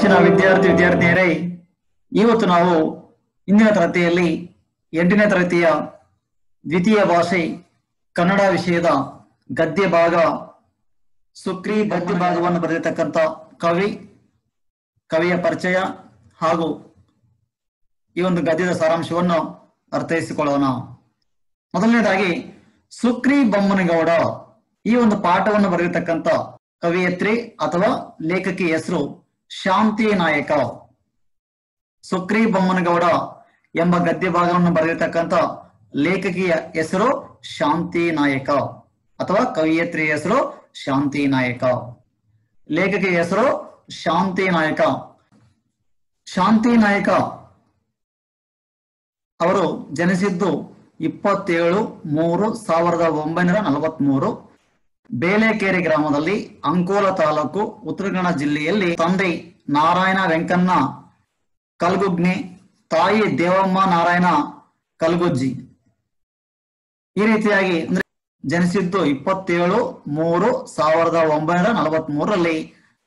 ನೆಚ್ಚಿನ ವಿದ್ಯಾರ್ಥಿ ವಿದ್ಯಾರ್ಥಿನಿಯರೇ ಇವತ್ತು ನಾವು ಇಂದಿನ ತರಗತಿಯಲ್ಲಿ ಎಂಟನೇ ತರಗತಿಯ ದ್ವಿತೀಯ ಭಾಷೆ ಕನ್ನಡ ವಿಷಯದ ಗದ್ಯ ಭಾಗ ಸುಕ್ರಿ ಗದ್ಯ ಭಾಗವನ್ನು ಬರೆದಿರ್ತಕ್ಕಂಥ ಕವಿ ಕವಿಯ ಪರಿಚಯ ಹಾಗೂ ಈ ಒಂದು ಗದ್ಯದ ಸಾರಾಂಶವನ್ನು ಅರ್ಥೈಸಿಕೊಳ್ಳೋಣ ಮೊದಲನೇದಾಗಿ ಸುಕ್ರಿ ಬೊಮ್ಮನಗೌಡ ಈ ಒಂದು ಪಾಠವನ್ನು ಬರೆದಿರ್ತಕ್ಕಂಥ ಕವಿಯತ್ರಿ ಅಥವಾ ಲೇಖಕಿ ಹೆಸರು ಶಾಂತಿ ನಾಯಕ ಸುಕ್ರಿ ಬೊಮ್ಮನಗೌಡ ಎಂಬ ಗದ್ಯ ಭಾಗವನ್ನು ಬರೆದಿರ್ತಕ್ಕಂಥ ಲೇಖಕಿಯ ಹೆಸರು ಶಾಂತಿ ನಾಯಕ ಅಥವಾ ಕವಿಯತ್ರಿ ಹೆಸರು ಶಾಂತಿ ನಾಯಕ ಲೇಖಕಿಯ ಹೆಸರು ಶಾಂತಿ ನಾಯಕ ಶಾಂತಿ ನಾಯಕ ಅವರು ಜನಿಸಿದ್ದು ಇಪ್ಪತ್ತೇಳು ಮೂರು ಸಾವಿರದ ಒಂಬೈನೂರ ನಲವತ್ಮೂರು ಬೇಲೆಕೇರಿ ಗ್ರಾಮದಲ್ಲಿ ಅಂಕೋಲ ತಾಲೂಕು ಉತ್ತರ ಕನ್ನಡ ಜಿಲ್ಲೆಯಲ್ಲಿ ತಂದೆ ನಾರಾಯಣ ವೆಂಕಣ್ಣ ಕಲ್ಗುಗ್ನಿ ತಾಯಿ ದೇವಮ್ಮ ನಾರಾಯಣ ಕಲ್ಗುಜ್ಜಿ ಈ ರೀತಿಯಾಗಿ ಅಂದ್ರೆ ಜನಿಸಿದ್ದು ಇಪ್ಪತ್ತೇಳು ಮೂರು ಸಾವಿರದ ಒಂಬೈನೂರ ನಲವತ್ತ್ ಮೂರರಲ್ಲಿ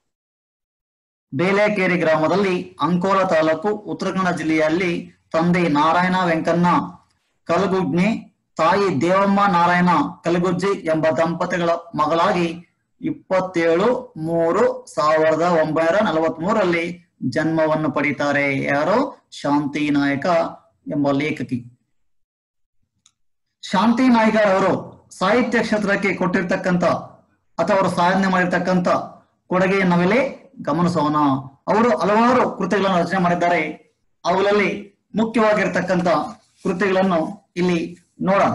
ಬೇಲೆಕೇರಿ ಗ್ರಾಮದಲ್ಲಿ ಅಂಕೋಲ ತಾಲೂಕು ಉತ್ತರ ಕನ್ನಡ ಜಿಲ್ಲೆಯಲ್ಲಿ ತಂದೆ ನಾರಾಯಣ ವೆಂಕಣ್ಣ ಕಲ್ಗುಗ್ನಿ ತಾಯಿ ದೇವಮ್ಮ ನಾರಾಯಣ ಕಲಗುಜ್ಜಿ ಎಂಬ ದಂಪತಿಗಳ ಮಗಳಾಗಿ ಇಪ್ಪತ್ತೇಳು ಮೂರು ಸಾವಿರದ ಒಂಬೈನೂರ ನಲವತ್ತ್ ಮೂರರಲ್ಲಿ ಜನ್ಮವನ್ನು ಪಡೀತಾರೆ ಯಾರು ಶಾಂತಿ ನಾಯಕ ಎಂಬ ಲೇಖಕಿ ಶಾಂತಿ ನಾಯ್ಕರವರು ಸಾಹಿತ್ಯ ಕ್ಷೇತ್ರಕ್ಕೆ ಕೊಟ್ಟಿರ್ತಕ್ಕಂಥ ಅಥವಾ ಅವರು ಸಾಧನೆ ಮಾಡಿರ್ತಕ್ಕಂಥ ಕೊಡುಗೆ ನಾವಿಲ್ಲಿ ಗಮನಿಸೋಣ ಅವರು ಹಲವಾರು ಕೃತಿಗಳನ್ನು ರಚನೆ ಮಾಡಿದ್ದಾರೆ ಅವುಗಳಲ್ಲಿ ಮುಖ್ಯವಾಗಿರ್ತಕ್ಕಂಥ ಕೃತಿಗಳನ್ನು ಇಲ್ಲಿ ನೋಡೋಣ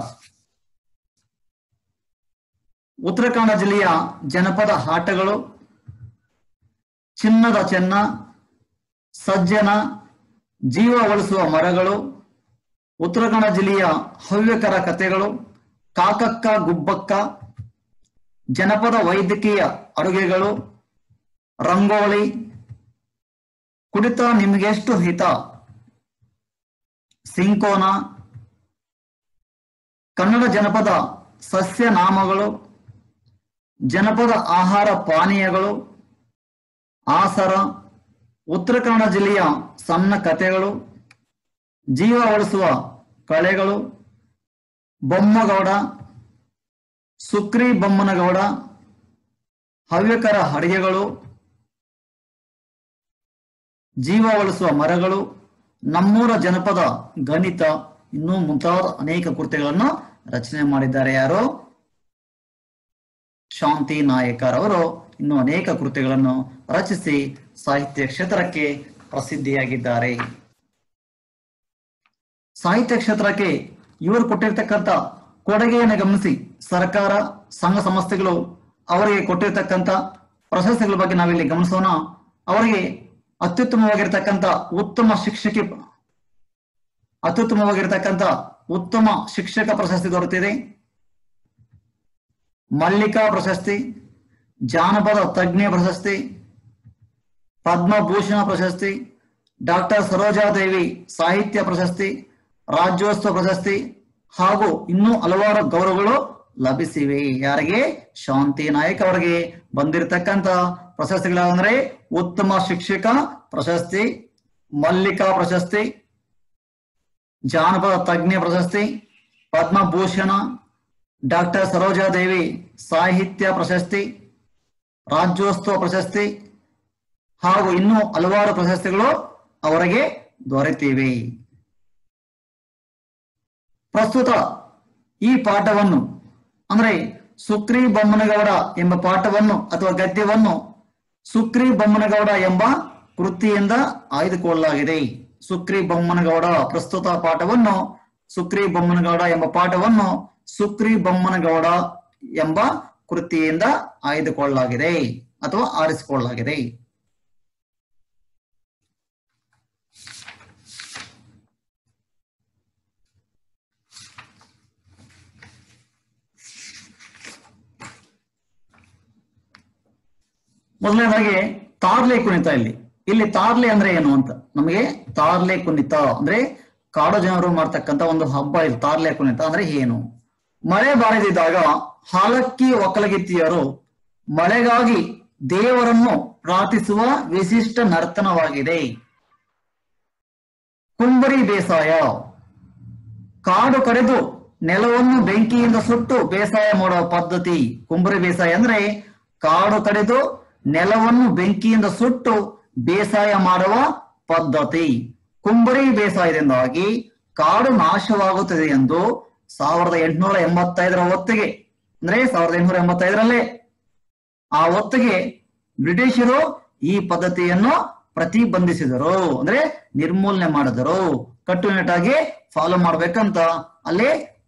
ಉತ್ತರ ಕನ್ನಡ ಜಿಲ್ಲೆಯ ಜನಪದ ಆಟಗಳು ಚಿನ್ನದ ಚೆನ್ನ ಸಜ್ಜನ ಜೀವ ಉಳಿಸುವ ಮರಗಳು ಉತ್ತರ ಕನ್ನಡ ಜಿಲ್ಲೆಯ ಹವ್ಯಕರ ಕಥೆಗಳು ಕಾಕಕ್ಕ ಗುಬ್ಬಕ್ಕ ಜನಪದ ವೈದ್ಯಕೀಯ ಅಡುಗೆಗಳು ರಂಗೋಲಿ ಕುಡಿತ ನಿಮಗೆಷ್ಟು ಹಿತ ಸಿಂಕೋನ ಕನ್ನಡ ಜನಪದ ಸಸ್ಯ ನಾಮಗಳು ಜನಪದ ಆಹಾರ ಪಾನೀಯಗಳು ಆಸರ ಉತ್ತರ ಕನ್ನಡ ಜಿಲ್ಲೆಯ ಸಣ್ಣ ಕಥೆಗಳು ಜೀವ ಉಳಿಸುವ ಕಳೆಗಳು ಬೊಮ್ಮಗೌಡ ಸುಕ್ರಿ ಬೊಮ್ಮನಗೌಡ ಹವ್ಯಕರ ಅಡಿಗೆಗಳು ಜೀವ ಉಳಿಸುವ ಮರಗಳು ನಮ್ಮೂರ ಜನಪದ ಗಣಿತ ಇನ್ನೂ ಮುಂತಾದ ಅನೇಕ ಕೃತಿಗಳನ್ನು ರಚನೆ ಮಾಡಿದ್ದಾರೆ ಯಾರು ಶಾಂತಿ ನಾಯಕರವರು ಇನ್ನೂ ಅನೇಕ ಕೃತಿಗಳನ್ನು ರಚಿಸಿ ಸಾಹಿತ್ಯ ಕ್ಷೇತ್ರಕ್ಕೆ ಪ್ರಸಿದ್ಧಿಯಾಗಿದ್ದಾರೆ ಸಾಹಿತ್ಯ ಕ್ಷೇತ್ರಕ್ಕೆ ಇವರು ಕೊಟ್ಟಿರ್ತಕ್ಕಂಥ ಕೊಡುಗೆಯನ್ನು ಗಮನಿಸಿ ಸರ್ಕಾರ ಸಂಘ ಸಂಸ್ಥೆಗಳು ಅವರಿಗೆ ಕೊಟ್ಟಿರ್ತಕ್ಕಂಥ ಪ್ರಶಸ್ತಿಗಳ ಬಗ್ಗೆ ನಾವಿಲ್ಲಿ ಗಮನಿಸೋಣ ಅವರಿಗೆ ಅತ್ಯುತ್ತಮವಾಗಿರ್ತಕ್ಕಂಥ ಉತ್ತಮ ಶಿಕ್ಷಕಿ ಅತ್ಯುತ್ತಮವಾಗಿರ್ತಕ್ಕಂಥ ಉತ್ತಮ ಶಿಕ್ಷಕ ಪ್ರಶಸ್ತಿ ದೊರೆತಿದೆ ಮಲ್ಲಿಕಾ ಪ್ರಶಸ್ತಿ ಜಾನಪದ ತಜ್ಞ ಪ್ರಶಸ್ತಿ ಪದ್ಮಭೂಷಣ ಪ್ರಶಸ್ತಿ ಡಾಕ್ಟರ್ ಸರೋಜಾದೇವಿ ಸಾಹಿತ್ಯ ಪ್ರಶಸ್ತಿ ರಾಜ್ಯೋತ್ಸವ ಪ್ರಶಸ್ತಿ ಹಾಗೂ ಇನ್ನೂ ಹಲವಾರು ಗೌರವಗಳು ಲಭಿಸಿವೆ ಯಾರಿಗೆ ಶಾಂತಿ ನಾಯಕ್ ಅವರಿಗೆ ಬಂದಿರತಕ್ಕಂತ ಪ್ರಶಸ್ತಿಗಳಂದ್ರೆ ಉತ್ತಮ ಶಿಕ್ಷಕ ಪ್ರಶಸ್ತಿ ಮಲ್ಲಿಕಾ ಪ್ರಶಸ್ತಿ ಜಾನಪದ ತಜ್ಞ ಪ್ರಶಸ್ತಿ ಪದ್ಮಭೂಷಣ ಡಾಕ್ಟರ್ ಸರೋಜಾದೇವಿ ಸಾಹಿತ್ಯ ಪ್ರಶಸ್ತಿ ರಾಜ್ಯೋತ್ಸವ ಪ್ರಶಸ್ತಿ ಹಾಗೂ ಇನ್ನೂ ಹಲವಾರು ಪ್ರಶಸ್ತಿಗಳು ಅವರಿಗೆ ದೊರೆತಿವೆ ಪ್ರಸ್ತುತ ಈ ಪಾಠವನ್ನು ಅಂದ್ರೆ ಸುಕ್ರಿ ಬೊಮ್ಮನಗೌಡ ಎಂಬ ಪಾಠವನ್ನು ಅಥವಾ ಗದ್ಯವನ್ನು ಸುಕ್ರಿ ಬೊಮ್ಮನಗೌಡ ಎಂಬ ಕೃತಿಯಿಂದ ಆಯ್ದುಕೊಳ್ಳಲಾಗಿದೆ ಸುಕ್ರಿ ಬೊಮ್ಮನಗೌಡ ಪ್ರಸ್ತುತ ಪಾಠವನ್ನು ಸುಕ್ರಿ ಬೊಮ್ಮನಗೌಡ ಎಂಬ ಪಾಠವನ್ನು ಸುಕ್ರಿ ಬೊಮ್ಮನಗೌಡ ಎಂಬ ಕೃತಿಯಿಂದ ಆಯ್ದುಕೊಳ್ಳಲಾಗಿದೆ ಅಥವಾ ಆರಿಸಿಕೊಳ್ಳಲಾಗಿದೆ ಮೊದಲನೇದಾಗಿ ತಾರ್ಲೆ ಕುಣಿತ ಇಲ್ಲಿ ಇಲ್ಲಿ ತಾರ್ಲೆ ಅಂದ್ರೆ ಏನು ಅಂತ ನಮಗೆ ತಾರ್ಲೆ ಕುಣಿತ ಅಂದ್ರೆ ಕಾಡು ಜನರು ಮಾಡ್ತಕ್ಕಂತ ಒಂದು ಹಬ್ಬ ಇದು ತಾರ್ಲೆ ಕುಣಿತ ಅಂದ್ರೆ ಏನು ಮಳೆ ಬಾರದಿದ್ದಾಗ ಹಾಲಕ್ಕಿ ಒಕ್ಕಲಗಿತ್ತಿಯರು ಮಳೆಗಾಗಿ ದೇವರನ್ನು ಪ್ರಾರ್ಥಿಸುವ ವಿಶಿಷ್ಟ ನರ್ತನವಾಗಿದೆ ಕುಂಬರಿ ಬೇಸಾಯ ಕಾಡು ಕಡೆದು ನೆಲವನ್ನು ಬೆಂಕಿಯಿಂದ ಸುಟ್ಟು ಬೇಸಾಯ ಮಾಡುವ ಪದ್ಧತಿ ಕುಂಬರಿ ಬೇಸಾಯ ಅಂದ್ರೆ ಕಾಡು ಕಡೆದು ನೆಲವನ್ನು ಬೆಂಕಿಯಿಂದ ಸುಟ್ಟು ಬೇಸಾಯ ಮಾಡುವ ಪದ್ಧತಿ ಕುಂಬರಿ ಬೇಸಾಯದಿಂದಾಗಿ ಕಾಡು ನಾಶವಾಗುತ್ತದೆ ಎಂದು ಸಾವಿರದ ಎಂಟುನೂರ ಎಂಬತ್ತೈದರ ಹೊತ್ತಿಗೆ ಅಂದ್ರೆ ಸಾವಿರದ ಎಂಟುನೂರ ಎಂಬತ್ತೈದರಲ್ಲೇ ಆ ಹೊತ್ತಿಗೆ ಬ್ರಿಟಿಷರು ಈ ಪದ್ಧತಿಯನ್ನು ಪ್ರತಿಬಂಧಿಸಿದರು ಅಂದ್ರೆ ನಿರ್ಮೂಲನೆ ಮಾಡಿದರು ಕಟ್ಟುನಿಟ್ಟಾಗಿ ಫಾಲೋ ಮಾಡ್ಬೇಕಂತ ಅಲ್ಲಿ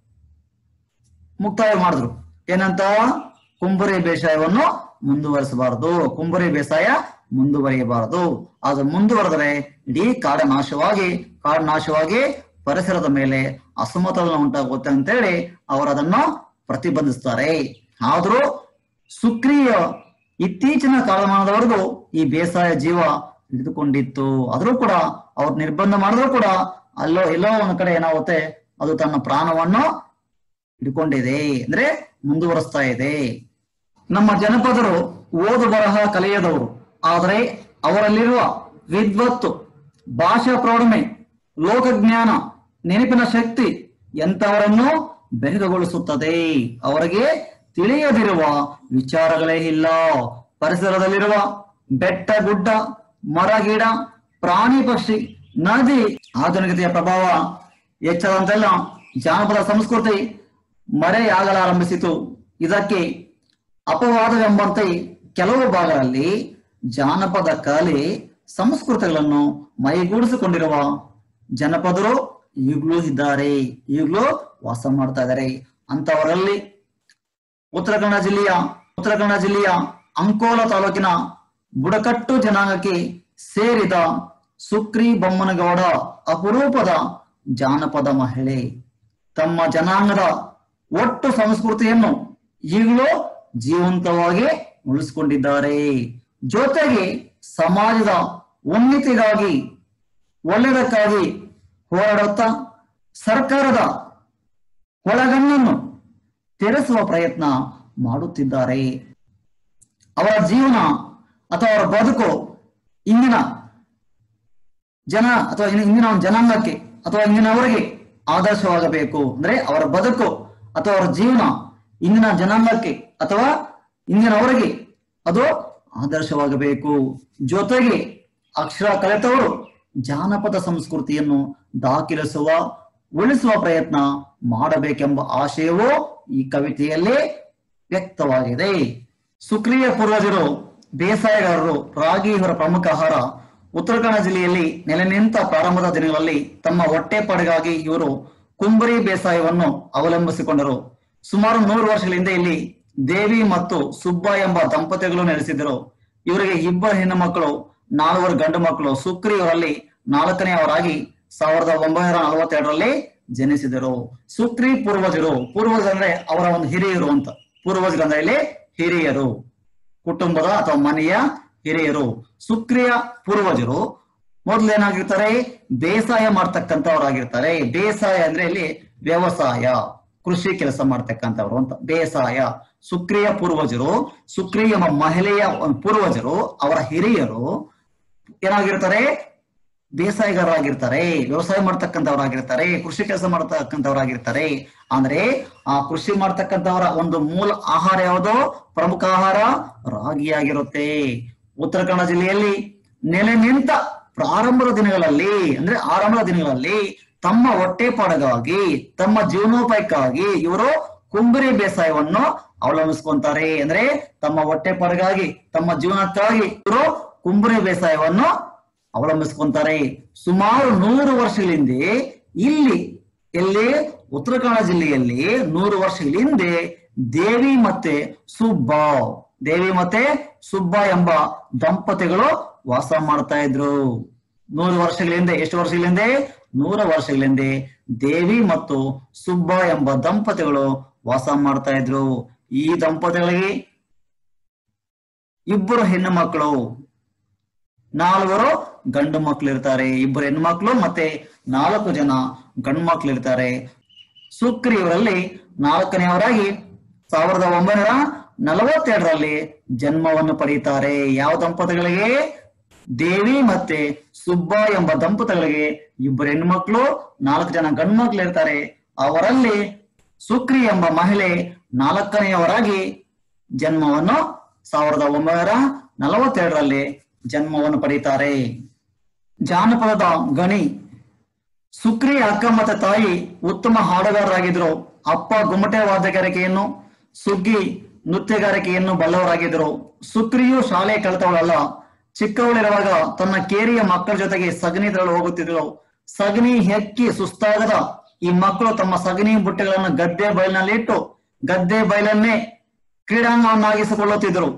ಮುಕ್ತಾಯ ಮಾಡಿದ್ರು ಏನಂತ ಕುಂಬರಿ ಬೇಸಾಯವನ್ನು ಮುಂದುವರಿಸಬಾರದು ಕುಂಬರಿ ಬೇಸಾಯ ಮುಂದುವರಿಯಬಾರದು ಅದು ಮುಂದುವರೆದರೆ ಇಡೀ ಕಾಡ ನಾಶವಾಗಿ ಕಾಡು ನಾಶವಾಗಿ ಪರಿಸರದ ಮೇಲೆ ಅಸಮತೋಲನ ಉಂಟಾಗುತ್ತೆ ಅಂತೇಳಿ ಅವರು ಅದನ್ನು ಪ್ರತಿಬಂಧಿಸ್ತಾರೆ ಆದ್ರೂ ಸುಕ್ರಿಯ ಇತ್ತೀಚಿನ ಕಾಲಮಾನದವರೆಗೂ ಈ ಬೇಸಾಯ ಜೀವ ಹಿಡಿದುಕೊಂಡಿತ್ತು ಆದ್ರೂ ಕೂಡ ಅವ್ರು ನಿರ್ಬಂಧ ಮಾಡಿದ್ರು ಕೂಡ ಅಲ್ಲೋ ಎಲ್ಲೋ ಒಂದು ಕಡೆ ಏನಾಗುತ್ತೆ ಅದು ತನ್ನ ಪ್ರಾಣವನ್ನು ಹಿಡ್ಕೊಂಡಿದೆ ಅಂದ್ರೆ ಮುಂದುವರಿಸ್ತಾ ಇದೆ ನಮ್ಮ ಜನಪದರು ಓದು ಬರಹ ಕಲಿಯದವರು ಆದರೆ ಅವರಲ್ಲಿರುವ ವಿದ್ವತ್ತು ಭಾಷಾ ಪ್ರೌಢಮೆ ಲೋಕಜ್ಞಾನ ನೆನಪಿನ ಶಕ್ತಿ ಎಂತವರನ್ನು ಬೆರಗುಗೊಳಿಸುತ್ತದೆ ಅವರಿಗೆ ತಿಳಿಯದಿರುವ ವಿಚಾರಗಳೇ ಇಲ್ಲ ಪರಿಸರದಲ್ಲಿರುವ ಬೆಟ್ಟ ಗುಡ್ಡ ಮರ ಗಿಡ ಪ್ರಾಣಿ ಪಕ್ಷಿ ನದಿ ಆಧುನಿಕತೆಯ ಪ್ರಭಾವ ಹೆಚ್ಚಾದಂತೆಲ್ಲ ಜಾನಪದ ಸಂಸ್ಕೃತಿ ಮರೆಯಾಗಲಾರಂಭಿಸಿತು ಇದಕ್ಕೆ ಅಪವಾದವೆಂಬಂತೆ ಕೆಲವು ಭಾಗಗಳಲ್ಲಿ ಜಾನಪದ ಕಲೆ ಸಂಸ್ಕೃತಿಗಳನ್ನು ಮೈಗೂಡಿಸಿಕೊಂಡಿರುವ ಜನಪದರು ಈಗಲೂ ಇದ್ದಾರೆ ಈಗಲೂ ವಾಸ ಮಾಡ್ತಾ ಇದ್ದಾರೆ ಅಂತವರಲ್ಲಿ ಉತ್ತರ ಕನ್ನಡ ಜಿಲ್ಲೆಯ ಉತ್ತರ ಕನ್ನಡ ಜಿಲ್ಲೆಯ ಅಂಕೋಲ ತಾಲೂಕಿನ ಬುಡಕಟ್ಟು ಜನಾಂಗಕ್ಕೆ ಸೇರಿದ ಸುಕ್ರಿ ಬೊಮ್ಮನಗೌಡ ಅಪರೂಪದ ಜಾನಪದ ಮಹಿಳೆ ತಮ್ಮ ಜನಾಂಗದ ಒಟ್ಟು ಸಂಸ್ಕೃತಿಯನ್ನು ಈಗಲೂ ಜೀವಂತವಾಗಿ ಉಳಿಸಿಕೊಂಡಿದ್ದಾರೆ ಜೊತೆಗೆ ಸಮಾಜದ ಉನ್ನತಿಗಾಗಿ ಒಳ್ಳೆಯದಕ್ಕಾಗಿ ಹೋರಾಡುತ್ತಾ ಸರ್ಕಾರದ ಒಳಗಣ್ಣನ್ನು ತೆರೆಸುವ ಪ್ರಯತ್ನ ಮಾಡುತ್ತಿದ್ದಾರೆ ಅವರ ಜೀವನ ಅಥವಾ ಅವರ ಬದುಕು ಇಂದಿನ ಜನ ಅಥವಾ ಇನ್ನು ಇಂದಿನ ಒಂದು ಜನಾಂಗಕ್ಕೆ ಅಥವಾ ಇಂದಿನವರಿಗೆ ಆದರ್ಶವಾಗಬೇಕು ಅಂದ್ರೆ ಅವರ ಬದುಕು ಅಥವಾ ಅವರ ಜೀವನ ಇಂದಿನ ಜನಾಂಗಕ್ಕೆ ಅಥವಾ ಇಂದಿನವರಿಗೆ ಅದು ಆದರ್ಶವಾಗಬೇಕು ಜೊತೆಗೆ ಅಕ್ಷರ ಕಲಿತವರು ಜಾನಪದ ಸಂಸ್ಕೃತಿಯನ್ನು ದಾಖಲಿಸುವ ಉಳಿಸುವ ಪ್ರಯತ್ನ ಮಾಡಬೇಕೆಂಬ ಆಶಯವೂ ಈ ಕವಿತೆಯಲ್ಲಿ ವ್ಯಕ್ತವಾಗಿದೆ ಸುಕ್ರಿಯ ಪೂರ್ವಜರು ಬೇಸಾಯಗಾರರು ರಾಗಿ ಇವರ ಪ್ರಮುಖ ಆಹಾರ ಉತ್ತರ ಕನ್ನಡ ಜಿಲ್ಲೆಯಲ್ಲಿ ನೆಲೆ ನಿಂತ ಪ್ರಾರಂಭದ ದಿನಗಳಲ್ಲಿ ತಮ್ಮ ಹೊಟ್ಟೆಪಾಡಿಗಾಗಿ ಇವರು ಕುಂಬರಿ ಬೇಸಾಯವನ್ನು ಅವಲಂಬಿಸಿಕೊಂಡರು ಸುಮಾರು ನೂರು ವರ್ಷಗಳ ಹಿಂದೆ ಇಲ್ಲಿ ದೇವಿ ಮತ್ತು ಸುಬ್ಬ ಎಂಬ ದಂಪತಿಗಳು ನೆಲೆಸಿದ್ದರು ಇವರಿಗೆ ಇಬ್ಬರು ಹೆಣ್ಣು ಮಕ್ಕಳು ನಾಲ್ವರು ಗಂಡು ಮಕ್ಕಳು ಸುಕ್ರಿ ಇವರಲ್ಲಿ ನಾಲ್ಕನೆಯವರಾಗಿ ಸಾವಿರದ ಒಂಬೈನೂರ ನಲವತ್ತೆರಡರಲ್ಲಿ ಜನಿಸಿದರು ಸುಕ್ರಿ ಪೂರ್ವಜರು ಪೂರ್ವಜರು ಅಂದ್ರೆ ಅವರ ಒಂದು ಹಿರಿಯರು ಅಂತ ಪೂರ್ವಜರು ಅಂದ್ರೆ ಇಲ್ಲಿ ಹಿರಿಯರು ಕುಟುಂಬದ ಅಥವಾ ಮನೆಯ ಹಿರಿಯರು ಸುಕ್ರಿಯ ಪೂರ್ವಜರು ಮೊದಲೇನಾಗಿರ್ತಾರೆ ಬೇಸಾಯ ಮಾಡ್ತಕ್ಕಂಥವ್ರಾಗಿರ್ತಾರೆ ಬೇಸಾಯ ಅಂದ್ರೆ ಇಲ್ಲಿ ವ್ಯವಸಾಯ ಕೃಷಿ ಕೆಲಸ ಮಾಡ್ತಕ್ಕಂಥವ್ರು ಅಂತ ಬೇಸಾಯ ಸುಕ್ರಿಯ ಪೂರ್ವಜರು ಸುಕ್ರಿಯ ಎಂಬ ಮಹಿಳೆಯ ಒಂದು ಪೂರ್ವಜರು ಅವರ ಹಿರಿಯರು ಏನಾಗಿರ್ತಾರೆ ಬೇಸಾಯಗಾರರಾಗಿರ್ತಾರೆ ವ್ಯವಸಾಯ ಮಾಡ್ತಕ್ಕಂಥವ್ರಾಗಿರ್ತಾರೆ ಕೃಷಿ ಕೆಲಸ ಮಾಡ್ತಕ್ಕಂಥವ್ರಾಗಿರ್ತಾರೆ ಅಂದ್ರೆ ಆ ಕೃಷಿ ಮಾಡ್ತಕ್ಕಂಥವರ ಒಂದು ಮೂಲ ಆಹಾರ ಯಾವುದು ಪ್ರಮುಖ ಆಹಾರ ರಾಗಿಯಾಗಿರುತ್ತೆ ಉತ್ತರ ಕನ್ನಡ ಜಿಲ್ಲೆಯಲ್ಲಿ ನೆಲೆ ನಿಂತ ಪ್ರಾರಂಭದ ದಿನಗಳಲ್ಲಿ ಅಂದ್ರೆ ಆರಂಭದ ದಿನಗಳಲ್ಲಿ ತಮ್ಮ ಹೊಟ್ಟೆಪಾಡಿಗಾಗಿ ತಮ್ಮ ಜೀವನೋಪಾಯಕ್ಕಾಗಿ ಇವರು ಕುಂಬರಿ ಬೇಸಾಯವನ್ನು ಅವಲಂಬಿಸ್ಕೊಂತಾರೆ ಅಂದ್ರೆ ತಮ್ಮ ಹೊಟ್ಟೆಪಾಡಿಗಾಗಿ ತಮ್ಮ ಜೀವನಕ್ಕಾಗಿ ಇವರು ಕುಂಬರಿ ಬೇಸಾಯವನ್ನು ಅವಲಂಬಿಸ್ಕೊಂತಾರೆ ಸುಮಾರು ನೂರು ವರ್ಷಗಳ ಹಿಂದೆ ಇಲ್ಲಿ ಎಲ್ಲಿ ಉತ್ತರ ಕನ್ನಡ ಜಿಲ್ಲೆಯಲ್ಲಿ ನೂರು ವರ್ಷಗಳ ಹಿಂದೆ ದೇವಿ ಮತ್ತೆ ಸುಬ್ಬ ದೇವಿ ಮತ್ತೆ ಸುಬ್ಬ ಎಂಬ ದಂಪತಿಗಳು ವಾಸ ಮಾಡ್ತಾ ಇದ್ರು ನೂರು ವರ್ಷಗಳ ಹಿಂದೆ ಎಷ್ಟು ವರ್ಷಗಳ ಹಿಂದೆ ನೂರ ವರ್ಷಗಳ ಹಿಂದೆ ದೇವಿ ಮತ್ತು ಸುಬ್ಬ ಎಂಬ ದಂಪತಿಗಳು ವಾಸ ಮಾಡ್ತಾ ಇದ್ರು ಈ ದಂಪತಿಗಳಿಗೆ ಇಬ್ಬರು ಹೆಣ್ಣು ಮಕ್ಕಳು ನಾಲ್ವರು ಗಂಡು ಮಕ್ಕಳು ಇರ್ತಾರೆ ಇಬ್ಬರು ಹೆಣ್ಣು ಮಕ್ಕಳು ಮತ್ತೆ ನಾಲ್ಕು ಜನ ಗಂಡು ಮಕ್ಕಳು ಇರ್ತಾರೆ ಸುಕ್ರಿ ಇವರಲ್ಲಿ ನಾಲ್ಕನೆಯವರಾಗಿ ಸಾವಿರದ ಒಂಬೈನೂರ ನಲವತ್ತೆರಡರಲ್ಲಿ ಜನ್ಮವನ್ನು ಪಡೆಯುತ್ತಾರೆ ಯಾವ ದಂಪತಿಗಳಿಗೆ ದೇವಿ ಮತ್ತೆ ಸುಬ್ಬ ಎಂಬ ದಂಪತಿಗಳಿಗೆ ಇಬ್ಬರು ಹೆಣ್ಮಕ್ಳು ನಾಲ್ಕು ಜನ ಗಂಡ್ಮಕ್ಳು ಇರ್ತಾರೆ ಅವರಲ್ಲಿ ಸುಕ್ರಿ ಎಂಬ ಮಹಿಳೆ ನಾಲ್ಕನೆಯವರಾಗಿ ಜನ್ಮವನ್ನು ಸಾವಿರದ ಒಂಬೈನೂರ ನಲವತ್ತೆರಡರಲ್ಲಿ ಜನ್ಮವನ್ನು ಪಡೆಯುತ್ತಾರೆ ಜಾನಪದದ ಗಣಿ ಸುಕ್ರಿ ಅಕ್ಕ ಮತ್ತೆ ತಾಯಿ ಉತ್ತಮ ಹಾಡುಗಾರರಾಗಿದ್ರು ಅಪ್ಪ ಗುಮ್ಮಟೆ ವಾದ್ಯಗಾರಿಕೆಯನ್ನು ಸುಗ್ಗಿ ನೃತ್ಯಗಾರಿಕೆಯನ್ನು ಬಲ್ಲವರಾಗಿದ್ರು ಸುಕ್ರಿಯು ಶಾಲೆ ಕಲಿತವಳಲ್ಲ ಚಿಕ್ಕವಳಿರುವಾಗ ತನ್ನ ಕೇರಿಯ ಮಕ್ಕಳ ಜೊತೆಗೆ ಸಗಣಿ ತರಲು ಹೋಗುತ್ತಿದ್ದಳು ಸಗಣಿ ಹೆಕ್ಕಿ ಸುಸ್ತಾಗದ ಈ ಮಕ್ಕಳು ತಮ್ಮ ಸಗಣಿ ಬುಟ್ಟೆಗಳನ್ನು ಗದ್ದೆ ಬಯಲಿನಲ್ಲಿ ಇಟ್ಟು ಗದ್ದೆ ಬಯಲನ್ನೇ ಕ್ರೀಡಾಂಗಣವನ್ನಾಗಿಸಿಕೊಳ್ಳುತ್ತಿದ್ದರು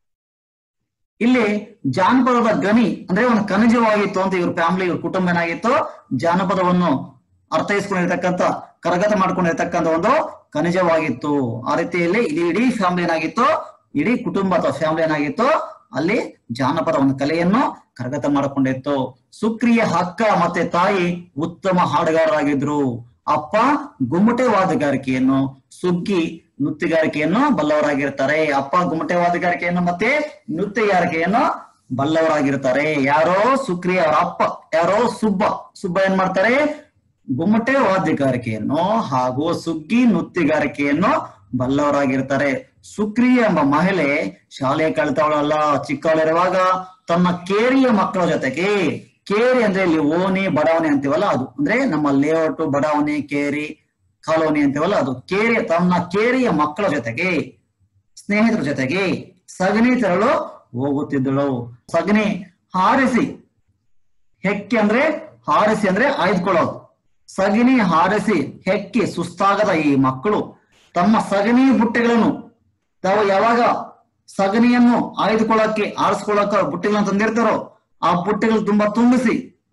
ಇಲ್ಲಿ ಜಾನಪದದ ಗಣಿ ಅಂದ್ರೆ ಒಂದು ಖನಿಜವಾಗಿತ್ತು ಅಂತ ಇವ್ರ ಫ್ಯಾಮಿಲಿ ಇವ್ರ ಕುಟುಂಬ ಏನಾಗಿತ್ತು ಜಾನಪದವನ್ನು ಅರ್ಥೈಸ್ಕೊಂಡಿರ್ತಕ್ಕಂಥ ಕರಗತ ಮಾಡ್ಕೊಂಡಿರ್ತಕ್ಕಂಥ ಒಂದು ಖನಿಜವಾಗಿತ್ತು ಆ ರೀತಿಯಲ್ಲಿ ಇಲ್ಲಿ ಇಡೀ ಫ್ಯಾಮಿಲಿ ಏನಾಗಿತ್ತು ಇಡೀ ಕುಟುಂಬ ಅಥವಾ ಫ್ಯಾಮಿಲಿ ಏನಾಗಿತ್ತು ಅಲ್ಲಿ ಜಾನಪದ ಒಂದು ಕಲೆಯನ್ನು ಕರಗತ ಮಾಡಿಕೊಂಡಿತ್ತು ಸುಕ್ರಿಯ ಅಕ್ಕ ಮತ್ತೆ ತಾಯಿ ಉತ್ತಮ ಹಾಡುಗಾರರಾಗಿದ್ರು ಅಪ್ಪ ಗುಮ್ಮಟೆ ವಾದಗಾರಿಕೆಯನ್ನು ಸುಗ್ಗಿ ನೃತ್ಯಗಾರಿಕೆಯನ್ನು ಬಲ್ಲವರಾಗಿರ್ತಾರೆ ಅಪ್ಪ ಗುಮ್ಮಟೆ ವಾದಗಾರಿಕೆಯನ್ನು ಮತ್ತೆ ನೃತ್ಯಗಾರಿಕೆಯನ್ನು ಬಲ್ಲವರಾಗಿರ್ತಾರೆ ಯಾರೋ ಸುಕ್ರಿಯ ಅವರ ಅಪ್ಪ ಯಾರೋ ಸುಬ್ಬ ಸುಬ್ಬ ಏನ್ ಮಾಡ್ತಾರೆ ಗುಮ್ಮಟೆ ವಾದ್ಯಗಾರಿಕೆಯನ್ನು ಹಾಗೂ ಸುಗ್ಗಿ ನೃತ್ಯಗಾರಿಕೆಯನ್ನು ಬಲ್ಲವರಾಗಿರ್ತಾರೆ ಸುಕ್ರಿಯ ಎಂಬ ಮಹಿಳೆ ಶಾಲೆ ಕಲಿತವಳಲ್ಲ ಚಿಕ್ಕವಳಿರುವಾಗ ತನ್ನ ಕೇರಿಯ ಮಕ್ಕಳ ಜೊತೆಗೆ ಕೇರಿ ಅಂದ್ರೆ ಇಲ್ಲಿ ಓಣಿ ಬಡಾವಣೆ ಅಂತೀವಲ್ಲ ಅದು ಅಂದ್ರೆ ನಮ್ಮ ಲೇಔಟ್ ಬಡಾವಣೆ ಕೇರಿ ಕಾಲೋನಿ ಅಂತೀವಲ್ಲ ಅದು ಕೇರಿ ತನ್ನ ಕೇರಿಯ ಮಕ್ಕಳ ಜೊತೆಗೆ ಸ್ನೇಹಿತರ ಜೊತೆಗೆ ಸಗಣಿ ತರಲು ಹೋಗುತ್ತಿದ್ದಳು ಸಗಣಿ ಹಾರಿಸಿ ಹೆಕ್ಕಿ ಅಂದ್ರೆ ಹಾರಿಸಿ ಅಂದ್ರೆ ಆಯ್ದುಕೊಳ್ಳೋದು ಸಗಣಿ ಹಾರಿಸಿ ಹೆಕ್ಕಿ ಸುಸ್ತಾಗದ ಈ ಮಕ್ಕಳು ತಮ್ಮ ಸಗಣಿ ಬುಟ್ಟೆಗಳನ್ನು ತಾವು ಯಾವಾಗ ಸಗಣಿಯನ್ನು ಆಯ್ದುಕೊಳ್ಳಕ್ಕೆ ಆರಿಸ್ಕೊಳ್ಳಕ್ಕ ಬುಟ್ಟೆಗಳನ್ನು ತಂದಿರ್ತಾರೋ ಆ ಬುಟ್ಟೆಗಳು ತುಂಬಾ ತುಂಬಿಸಿ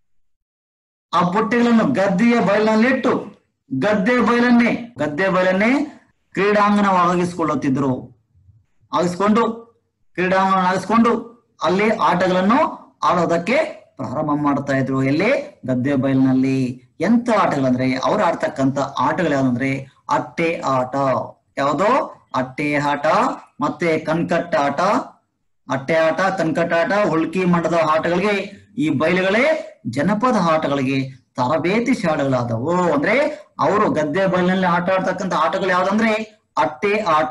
ಆ ಬುಟ್ಟೆಗಳನ್ನು ಗದ್ದೆಯ ಬಯಲಿನಲ್ಲಿಟ್ಟು ಗದ್ದೆ ಬಯಲನ್ನೇ ಗದ್ದೆ ಬಯಲನ್ನೇ ಕ್ರೀಡಾಂಗಣವಾಗಿಸಿಕೊಳ್ಳುತ್ತಿದ್ದರು ಆಗಿಸ್ಕೊಂಡು ಕ್ರೀಡಾಂಗಣ ಆಗಿಸ್ಕೊಂಡು ಅಲ್ಲಿ ಆಟಗಳನ್ನು ಆಡೋದಕ್ಕೆ ಪ್ರಾರಂಭ ಮಾಡ್ತಾ ಇದ್ರು ಎಲ್ಲಿ ಗದ್ದೆ ಬಯಲಿನಲ್ಲಿ ಎಂತ ಆಟಗಳಂದ್ರೆ ಅವ್ರು ಆಡ್ತಕ್ಕಂತ ಆಟಗಳು ಯಾವಂದ್ರೆ ಅಟ್ಟೆ ಆಟ ಯಾವುದೋ ಅಟ್ಟೆ ಆಟ ಮತ್ತೆ ಕನ್ಕಟ್ಟ ಆಟ ಅಟ್ಟೆ ಆಟ ಕನ್ಕಟ್ಟ ಆಟ ಹುಳ್ಕಿ ಮಂಡದ ಆಟಗಳಿಗೆ ಈ ಬಯಲುಗಳೇ ಜನಪದ ಆಟಗಳಿಗೆ ತರಬೇತಿ ಶಾಲೆಗಳಾದವು ಅಂದ್ರೆ ಅವರು ಗದ್ದೆ ಬಯಲಿನಲ್ಲಿ ಆಟ ಆಡ್ತಕ್ಕಂಥ ಆಟಗಳು ಯಾವ್ದಂದ್ರೆ ಅಟ್ಟೆ ಆಟ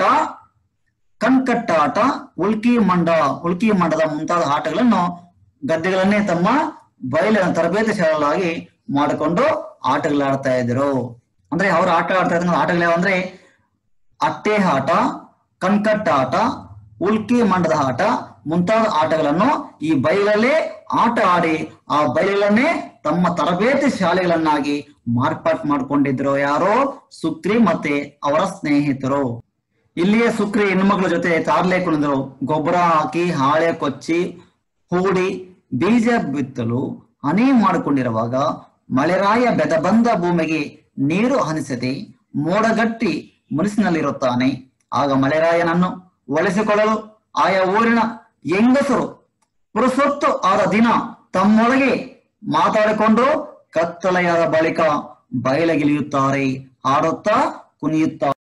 ಕಣ್ಕಟ್ಟ ಆಟ ಉಲ್ಕಿ ಮಂಡ ಉಲ್ಕಿ ಮಂಡದ ಮುಂತಾದ ಆಟಗಳನ್ನು ಗದ್ದೆಗಳನ್ನೇ ತಮ್ಮ ಬಯಲಿನ ತರಬೇತಿ ಶಾಲೆಗಳಾಗಿ ಮಾಡಿಕೊಂಡು ಆಟಗಳಾಡ್ತಾ ಇದ್ರು ಅಂದ್ರೆ ಅವ್ರು ಆಟ ಆಡ್ತಾ ಇದ್ದ ಆಟಗಳು ಯಾವಂದ್ರೆ ಅಟ್ಟೆ ಆಟ ಕಣ್ಕಟ್ಟ ಆಟ ಉಲ್ಕಿ ಮಂಡದ ಆಟ ಮುಂತಾದ ಆಟಗಳನ್ನು ಈ ಬಯಲಲ್ಲೇ ಆಟ ಆಡಿ ಆ ಬಯಲನ್ನೇ ತಮ್ಮ ತರಬೇತಿ ಶಾಲೆಗಳನ್ನಾಗಿ ಮಾರ್ಪಾಟ್ ಮಾಡ್ಕೊಂಡಿದ್ರು ಯಾರೋ ಸುಕ್ರಿ ಮತ್ತೆ ಅವರ ಸ್ನೇಹಿತರು ಇಲ್ಲಿಯೇ ಸುಕ್ರಿ ಹೆಣ್ಮಕ್ಳ ಜೊತೆ ತಾರ್ಲೆ ಕುಣಿದ್ರು ಗೊಬ್ಬರ ಹಾಕಿ ಹಾಳೆ ಕೊಚ್ಚಿ ಹೂಡಿ ಬೀಜ ಬಿತ್ತಲು ಹನಿ ಮಾಡಿಕೊಂಡಿರುವಾಗ ಮಳೆರಾಯ ಬೆದ ಬಂದ ಭೂಮಿಗೆ ನೀರು ಹನಿಸದೆ ಮೋಡಗಟ್ಟಿ ಮುನಿಸಿನಲ್ಲಿರುತ್ತಾನೆ ಆಗ ಮಳೆರಾಯನನ್ನು ಒಲಿಸಿಕೊಳ್ಳಲು ಆಯಾ ಊರಿನ ಹೆಂಗಸರು ಪುರುಸೊತ್ತು ಆದ ದಿನ ತಮ್ಮೊಳಗೆ ಮಾತಾಡಿಕೊಂಡು ಕತ್ತಲೆಯಾದ ಬಳಿಕ ಬಯಲಗಿಳಿಯುತ್ತಾರೆ ಹಾಡುತ್ತಾ ಕುಣಿಯುತ್ತಾರೆ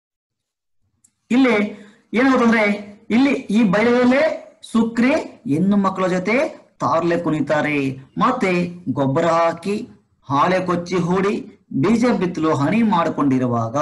ಇಲ್ಲಿ ಏನಾಗುತ್ತಂದ್ರೆ ಇಲ್ಲಿ ಈ ಬಯಲಲ್ಲೇ ಸುಕ್ರಿ ಹೆಣ್ಣು ಮಕ್ಕಳ ಜೊತೆ ತಾರ್ಲೆ ಕುಣಿತಾರೆ ಮತ್ತೆ ಗೊಬ್ಬರ ಹಾಕಿ ಹಾಳೆ ಕೊಚ್ಚಿ ಹೂಡಿ ಬೀಜ ಬಿತ್ತಲು ಹನಿ ಮಾಡಿಕೊಂಡಿರುವಾಗ